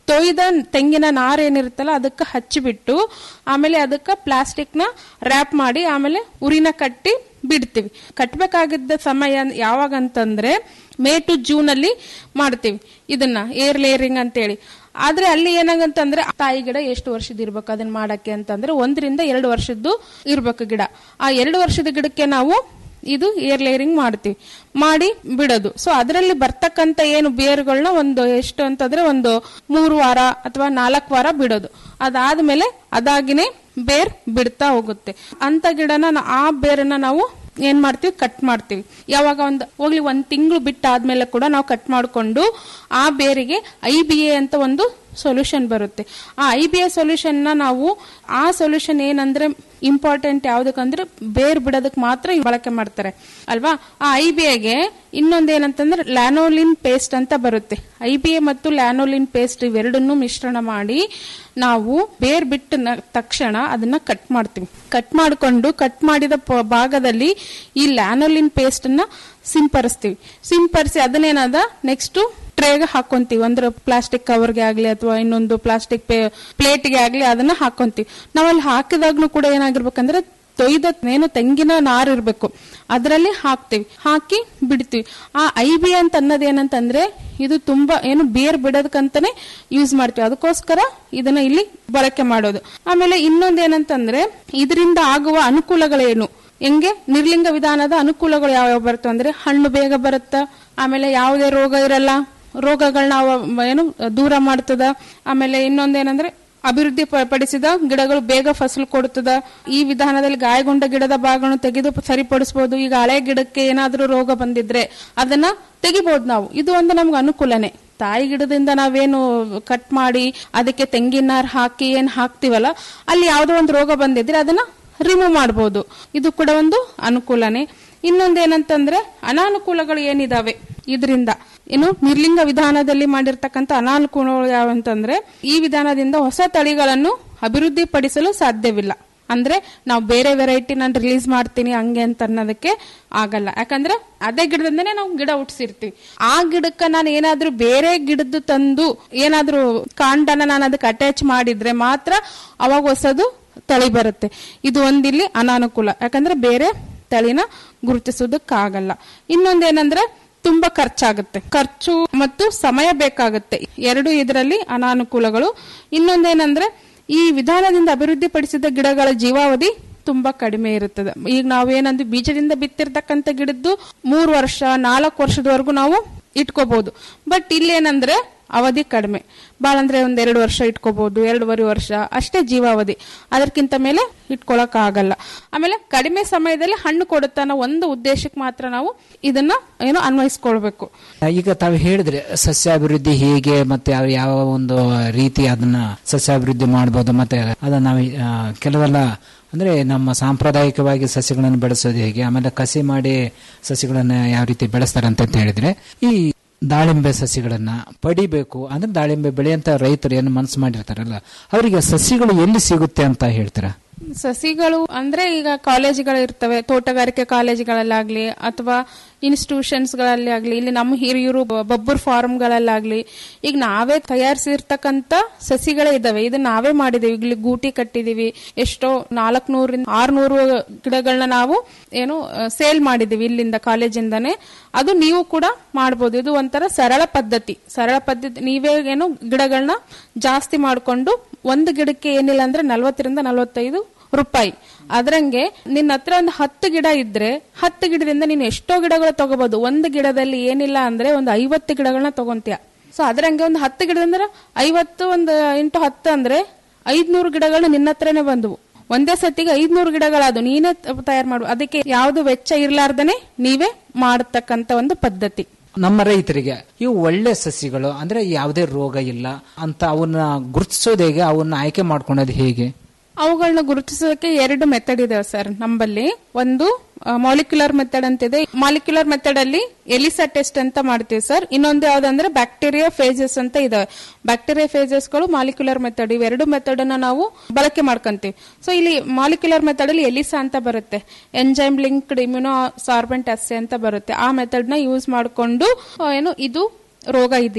ತೊಯ್ದ ತೆಂಗಿನ ನಾರು ಏನಿರುತ್ತಲ್ಲ ಅದಕ್ಕೆ ಹಚ್ಚಿಬಿಟ್ಟು ಆಮೇಲೆ ಅದಕ್ಕೆ ಪ್ಲಾಸ್ಟಿಕ್ ನ ರ್ಯಾಪ್ ಮಾಡಿ ಆಮೇಲೆ ಉರಿನ ಕಟ್ಟಿ ಬಿಡ್ತೀವಿ ಕಟ್ಟಬೇಕಾಗಿದ್ದ ಸಮಯ ಯಾವಾಗ ಅಂತಂದ್ರೆ ಮೇ ಟು ಜೂನ್ ಅಲ್ಲಿ ಮಾಡ್ತೀವಿ ಇದನ್ನ ಏರ್ ಲೇಯರಿಂಗ್ ಅಂತೇಳಿ ಆದ್ರೆ ಅಲ್ಲಿ ಏನಾಗಂತಂದ್ರೆ ತಾಯಿ ಗಿಡ ಎಷ್ಟು ವರ್ಷದ ಇರ್ಬೇಕು ಅದನ್ನ ಮಾಡಕ್ಕೆ ಅಂತಂದ್ರೆ ಒಂದರಿಂದ ಎರಡು ವರ್ಷದ್ದು ಇರ್ಬೇಕು ಗಿಡ ಆ ಎರಡು ವರ್ಷದ ಗಿಡಕ್ಕೆ ನಾವು ಇದು ಏರ್ ಲೇಯರಿಂಗ್ ಮಾಡ್ತೀವಿ ಮಾಡಿ ಬಿಡೋದು ಸೊ ಅದರಲ್ಲಿ ಬರ್ತಕ್ಕಂತ ಏನು ಬೇರುಗಳನ್ನ ಒಂದು ಎಷ್ಟು ಅಂತಂದ್ರೆ ಒಂದು ಮೂರು ವಾರ ಅಥವಾ ನಾಲ್ಕು ವಾರ ಬಿಡೋದು ಅದಾದ್ಮೇಲೆ ಅದಾಗಿನೇ ಬೇರ್ ಬಿಡ್ತಾ ಹೋಗುತ್ತೆ ಅಂತ ಗಿಡನ ನಾ- ಆ ಬೇರನ್ನ ನಾವು ಏನ್ ಮಾಡ್ತೀವಿ ಕಟ್ ಮಾಡ್ತೀವಿ ಯಾವಾಗ ಒಂದು ಹೋಗ್ಲಿ ಒಂದ್ ತಿಂಗಳು ಬಿಟ್ಟಾದ್ಮೇಲೆ ಕೂಡ ನಾವು ಕಟ್ ಮಾಡಿಕೊಂಡು ಆ ಬೇರಿಗೆ ಐ ಬಿ ಎ ಅಂತ ಒಂದು ಸೊಲ್ಯೂಷನ್ ಬರುತ್ತೆ ಆ ಐ ಬಿ ಎ ಸೊಲ್ಯೂಷನ್ ನ ನಾವು ಆ ಸೊಲ್ಯೂಷನ್ ಏನಂದ್ರೆ ಇಂಪಾರ್ಟೆಂಟ್ ಯಾವ್ದಕ್ಕಂದ್ರೆ ಬೇರ್ ಬಿಡೋದಕ್ಕೆ ಮಾತ್ರ ಬಳಕೆ ಮಾಡ್ತಾರೆ ಅಲ್ವಾ ಆ ಐ ಬಿ ಎಗೆ ಇನ್ನೊಂದು ಏನಂತಂದ್ರೆ ಲ್ಯಾನೋಲಿನ್ ಪೇಸ್ಟ್ ಅಂತ ಬರುತ್ತೆ ಐ ಬಿ ಎ ಮತ್ತು ಲ್ಯಾನೋಲಿನ್ ಪೇಸ್ಟ್ ಇವೆರಡನ್ನು ಮಿಶ್ರಣ ಮಾಡಿ ನಾವು ಬೇರ್ ಬಿಟ್ಟ ನ- ತಕ್ಷಣ ಅದನ್ನ ಕಟ್ ಮಾಡ್ತೀವಿ ಕಟ್ ಮಾಡಿಕೊಂಡು ಕಟ್ ಮಾಡಿದ ಪ- ಭಾಗದಲ್ಲಿ ಈ ಲ್ಯಾನೋಲಿನ್ ಪೇಸ್ಟ್ ಅನ್ನ ಸಿಂಪರಿಸ್ತೀವಿ ಸಿಂಪರಿಸಿ ಅದನ್ನೇನಾದ ನೆಕ್ಸ್ಟ್ ಟ್ರೇಗೆ ಹಾಕೊಂತೀವಿ ಅಂದ್ರೆ ಪ್ಲಾಸ್ಟಿಕ್ ಕವರ್ಗೆ ಆಗ್ಲಿ ಅಥವಾ ಇನ್ನೊಂದು ಪ್ಲಾಸ್ಟಿಕ್ ಪ್ಲೇಟ್ಗೆ ಆಗ್ಲಿ ಅದನ್ನ ಹಾಕೊಂತೀವಿ ನಾವಲ್ಲಿ ಹಾಕಿದಾಗ್ಲೂ ಕೂಡ ಏನಾಗಿರ್ಬೇಕಂದ್ರೆ ತೊಯ್ದ ಏನು ತೆಂಗಿನ ನಾರು ಇರಬೇಕು ಅದರಲ್ಲಿ ಹಾಕ್ತಿವಿ ಹಾಕಿ ಬಿಡ್ತೀವಿ ಆ ಐ ಬಿ ಅಂತ ಅನ್ನೋದು ಏನಂತಂದ್ರೆ ಇದು ತುಂಬಾ ಏನು ಬೇರ್ ಬಿಡೋದಕ್ಕಂತಾನೆ ಯೂಸ್ ಮಾಡ್ತೀವಿ ಅದಕ್ಕೋಸ್ಕರ ಇದನ್ನ ಇಲ್ಲಿ ಬಳಕೆ ಮಾಡೋದು ಆಮೇಲೆ ಇನ್ನೊಂದು ಏನಂತಂದ್ರೆ ಇದರಿಂದ ಆಗುವ ಅನುಕೂಲಗಳೇನು ಹೆಂಗೆ ನಿರ್ಲಿಂಗ ವಿಧಾನದ ಅನುಕೂಲಗಳು ಯಾವ್ಯಾವ ಬರುತ್ತೆ ಅಂದ್ರೆ ಹಣ್ಣು ಬೇಗ ಬರುತ್ತಾ ಆಮೇಲೆ ಯಾವುದೇ ರೋಗ ಇರಲ್ಲ ರೋಗಗಳನ್ನ ಅವ- ಏನು ದೂರ ಮಾಡ್ತದ ಆಮೇಲೆ ಇನ್ನೊಂದೇನಂದ್ರೆ ಅಭಿವೃದ್ಧಿ ಪ- ಪಡಿಸಿದ ಗಿಡಗಳು ಬೇಗ ಫಸಲು ಕೊಡುತ್ತದ ಈ ವಿಧಾನದಲ್ಲಿ ಗಾಯಗೊಂಡ ಗಿಡದ ಭಾಗಗಳನ್ನು ತೆಗೆದು ಸರಿಪಡಿಸಬಹುದು ಈಗ ಹಳೆ ಗಿಡಕ್ಕೆ ಏನಾದ್ರೂ ರೋಗ ಬಂದಿದ್ರೆ ಅದನ್ನ ತೆಗಿಬಹುದು ನಾವು ಇದು ಒಂದು ನಮ್ಗೆ ಅನುಕೂಲನೇ ತಾಯಿ ಗಿಡದಿಂದ ನಾವೇನು ಕಟ್ ಮಾಡಿ ಅದಕ್ಕೆ ತೆಂಗಿನಾರ್ ಹಾಕಿ ಏನ್ ಹಾಕ್ತಿವಲ್ಲ ಅಲ್ಲಿ ಯಾವ್ದೋ ಒಂದು ರೋಗ ಬಂದಿದ್ರೆ ಅದನ್ನ ರಿಮೂವ್ ಮಾಡಬಹುದು ಇದು ಕೂಡ ಒಂದು ಅನುಕೂಲನೇ ಇನ್ನೊಂದೇನಂತಂದ್ರೆ ಅನಾನುಕೂಲಗಳು ಏನಿದಾವೆ ಇದರಿಂದ ಇನ್ನು ನಿರ್ಲಿಂಗ ವಿಧಾನದಲ್ಲಿ ಮಾಡಿರ್ತಕ್ಕಂಥ ಅನಾನುಕೂಲಗಳು ಯಾವಂತಂದ್ರೆ ಈ ವಿಧಾನದಿಂದ ಹೊಸ ತಳಿಗಳನ್ನು ಅಭಿವೃದ್ಧಿ ಪಡಿಸಲು ಸಾಧ್ಯವಿಲ್ಲ ಅಂದ್ರೆ ನಾವು ಬೇರೆ ವೆರೈಟಿ ನಾನು ರಿಲೀಸ್ ಮಾಡ್ತೀನಿ ಹಂಗೆ ಅಂತ ಅನ್ನೋದಕ್ಕೆ ಆಗಲ್ಲ ಯಾಕಂದ್ರೆ ಅದೇ ಗಿಡದಿಂದನೇ ನಾವು ಗಿಡ ಹುಟ್ಸಿರ್ತೀವಿ ಆ ಗಿಡಕ್ಕ ನಾನು ಏನಾದ್ರೂ ಬೇರೆ ಗಿಡದ್ದು ತಂದು ಏನಾದ್ರೂ ಕಾಂಡನ ನಾನು ಅದಕ್ಕೆ ಅಟ್ಯಾಚ್ ಮಾಡಿದ್ರೆ ಮಾತ್ರ ಅವಾಗ ಹೊಸದು ತಳಿ ಬರುತ್ತೆ ಇದು ಒಂದಿಲ್ಲಿ ಅನಾನುಕೂಲ ಯಾಕಂದ್ರೆ ಬೇರೆ ತಳಿನ ಗುರುತಿಸೋದಕ್ಕಾಗಲ್ಲ ಇನ್ನೊಂದೇನಂದ್ರೆ ತುಂಬಾ ಖರ್ಚಾಗುತ್ತೆ ಖರ್ಚು ಮತ್ತು ಸಮಯ ಬೇಕಾಗುತ್ತೆ ಎರಡು ಇದರಲ್ಲಿ ಅನಾನುಕೂಲಗಳು ಇನ್ನೊಂದೇನಂದ್ರೆ ಈ ವಿಧಾನದಿಂದ ಅಭಿವೃದ್ಧಿಪಡಿಸಿದ ಗಿಡಗಳ ಜೀವಾವಧಿ ತುಂಬಾ ಕಡಿಮೆ ಇರುತ್ತದೆ ಈಗ ನಾವೇನಂದ್ರೆ ಬೀಜದಿಂದ ಬಿತ್ತಿರ್ತಕ್ಕಂಥ ಗಿಡದ್ದು ಮೂರು ವರ್ಷ ನಾಲ್ಕು ವರ್ಷದವರೆಗೂ ನಾವು ಇಟ್ಕೋಬಹುದು ಬಟ್ ಇಲ್ಲೇನಂದ್ರೆ ಅವಧಿ ಕಡಿಮೆ ಬಾಳ ಅಂದ್ರೆ ಒಂದ್ ಎರಡು ವರ್ಷ ಇಟ್ಕೋಬಹುದು ಎರಡೂವರೆ ವರ್ಷ ಅಷ್ಟೇ ಜೀವಾವಧಿ ಅದಕ್ಕಿಂತ ಮೇಲೆ ಇಟ್ಕೊಳಕ್ ಆಗಲ್ಲ ಆಮೇಲೆ ಕಡಿಮೆ ಸಮಯದಲ್ಲಿ ಹಣ್ಣು ಕೊಡುತ್ತ ಅನ್ನೋ ಒಂದು ಉದ್ದೇಶಕ್ಕೆ ಮಾತ್ರ ನಾವು ಇದನ್ನ ಏನೋ ಅನ್ವಯಿಸ್ಕೊಳ್ಬೇಕು ಈಗ ತಾವು ಹೇಳಿದ್ರೆ ಸಸ್ಯಾಭಿವೃದ್ಧಿ ಹೇಗೆ ಮತ್ತೆ ಯಾವ- ಯಾವ ಒಂದು ರೀತಿ ಅದನ್ನ ಸಸ್ಯಾಭಿವೃದ್ಧಿ ಮಾಡಬಹುದು ಮತ್ತೆ ಅದನ್ನ ನಾವು ಆ, ಕೆಲವೆಲ್ಲ ಅಂದ್ರೆ ನಮ್ಮ ಸಾಂಪ್ರದಾಯಿಕವಾಗಿ ಸಸ್ಯಗಳನ್ನು ಬೆಳೆಸೋದು ಹೇಗೆ ಆಮೇಲೆ ಕಸಿ ಮಾಡಿ ಸಸ್ಯಗಳನ್ನ ಯಾವ ರೀತಿ ಬೆಳೆಸ್ತಾರೆ ಅಂತ ಹೇಳಿದ್ರೆ ಈ ದಾಳಿಂಬೆ ಸಸಿಗಳನ್ನ ಪಡಿಬೇಕು ಅಂದ್ರೆ ದಾಳಿಂಬೆ ಬೆಳೆಯಂತ ರೈತರು ಏನು ಮನಸ್ಸು ಮಾಡಿರ್ತಾರಲ್ಲ ಅವರಿಗೆ ಸಸಿಗಳು ಎಲ್ಲಿ ಸಿಗುತ್ತೆ ಅಂತ ಹೇಳ್ತೀರಾ ಸಸಿಗಳು ಅಂದ್ರೆ ಈಗ ಕಾಲೇಜುಗಳು ಇರ್ತವೆ ತೋಟಗಾರಿಕೆ ಕಾಲೇಜುಗಳಲ್ಲಾಗ್ಲಿ ಅಥವಾ ಇನ್ಸ್ಟಿಟ್ಯೂಷನ್ಸ್ ಗಳಲ್ಲಿ ಆಗ್ಲಿ ಇಲ್ಲಿ ನಮ್ಮ ಹಿರಿಯರು ಬ- ಬಬ್ಬರ್ ಫಾರ್ಮ್ಗಳಲ್ಲಾಗ್ಲಿ ಈಗ ನಾವೇ ತಯಾರಿಸಿರ್ತಕ್ಕಂತ ಸಸಿಗಳೇ ಇದಾವೆ ಇದನ್ನ ನಾವೇ ಮಾಡಿದೀವಿ ಇಲ್ಲಿ ಗೂಟಿ ಕಟ್ಟಿದೀವಿ ಎಷ್ಟೋ ನಾಲ್ಕನೂರಿಂದ ಆರ್ನೂರು ಗಿಡಗಳನ್ನ ನಾವು ಏನು ಸೇಲ್ ಮಾಡಿದೀವಿ ಇಲ್ಲಿಂದ ಕಾಲೇಜಿಂದಾನೆ ಅದು ನೀವು ಕೂಡ ಮಾಡ್ಬೋದು ಇದು ಒಂಥರ ಸರಳ ಪದ್ಧತಿ ಸರಳ ಪದ್ಧತಿ ನೀವೇ ಏನು ಗಿಡಗಳನ್ನ ಜಾಸ್ತಿ ಮಾಡಿಕೊಂಡು ಒಂದು ಗಿಡಕ್ಕೆ ಏನಿಲ್ಲ ಅಂದ್ರೆ ನಲ್ವತ್ತರಿಂದ ನಲವತ್ತೈದು ರೂಪಾಯಿ ಅದ್ರಂಗೆ ನಿನ್ನ ಹತ್ರ ಒಂದು ಹತ್ತು ಗಿಡ ಇದ್ರೆ ಹತ್ತು ಗಿಡದಿಂದ ನೀನು ಎಷ್ಟೋ ಗಿಡಗಳು ತಗೋಬಹುದು ಒಂದು ಗಿಡದಲ್ಲಿ ಏನಿಲ್ಲ ಅಂದ್ರೆ ಒಂದು ಐವತ್ತು ಗಿಡಗಳನ್ನ ತಗೊಂತೀಯ ಸೊ ಅದ್ರಂಗೆ ಒಂದು ಹತ್ತು ಗಿಡದಂದ್ರೆ ಐವತ್ತು ಒಂದು ಇಂಟು ಹತ್ತು ಅಂದ್ರೆ ಐದ್ನೂರು ಗಿಡಗಳು ನಿನ್ನ ಹತ್ರನೇ ಬಂದವು ಒಂದೇ ಸತಿಗೆ ಐದ್ನೂರು ಗಿಡಗಳಾದು ನೀನೇ ತಯಾರು ಮಾಡು ಅದಕ್ಕೆ ಯಾವ್ದು ವೆಚ್ಚ ಇರ್ಲಾರ್ದನೆ ನೀವೇ ಮಾಡತಕ್ಕಂತ ಒಂದು ಪದ್ಧತಿ ನಮ್ಮ ರೈತರಿಗೆ ಇವು ಒಳ್ಳೆ ಸಸಿಗಳು ಅಂದ್ರೆ ಯಾವುದೇ ರೋಗ ಇಲ್ಲ ಅಂತ ಅವನ್ನ ಗುರುತಿಸೋದು ಹೇಗೆ ಅವನ್ನ ಆಯ್ಕೆ ಮಾಡ್ಕೊಳ್ಳೋದು ಹೇಗೆ ಅವುಗಳನ್ನ ಗುರುತಿಸೋಕೆ ಎರಡು ಮೆಥಡ್ ಇದೆ ಸರ್ ನಂಬಲ್ಲಿ ಒಂದು ಮಾಲಿಕ್ಯುಲರ್ ಮೆಥಡ್ ಅಂತಿದೆ ಮಾಲಿಕ್ಯುಲರ್ ಮೆಥಡ್ ಅಲ್ಲಿ ಎಲಿಸಾ ಟೆಸ್ಟ್ ಅಂತ ಮಾಡ್ತೀವಿ ಸರ್ ಇನ್ನೊಂದು ಯಾವ್ದಂದ್ರೆ ಬ್ಯಾಕ್ಟೀರಿಯಾ ಫೇಜಸ್ ಅಂತ ಇದಾವೆ ಬ್ಯಾಕ್ಟೀರಿಯಾ ಫೇಜಸ್ಗಳು ಮಾಲಿಕ್ಯುಲರ್ ಮೆಥಡ್ ಇವೆರಡು ಮೆಥಡ್ ಅನ್ನ ನಾವು ಬಳಕೆ ಮಾಡ್ಕೊಂತೀವಿ ಸೊ ಇಲ್ಲಿ ಮಾಲಿಕ್ಯುಲರ್ ಮೆಥಡ್ ಅಲ್ಲಿ ಎಲಿಸಾ ಅಂತ ಬರುತ್ತೆ enzyme linked immunosorbent assay ಅಂತ ಬರುತ್ತೆ ಆ ಮೆಥಡ್ ನ ಯೂಸ್ ಮಾಡಿಕೊಂಡು ಏನು ಇದು ರೋಗ ಇದೆಯಾ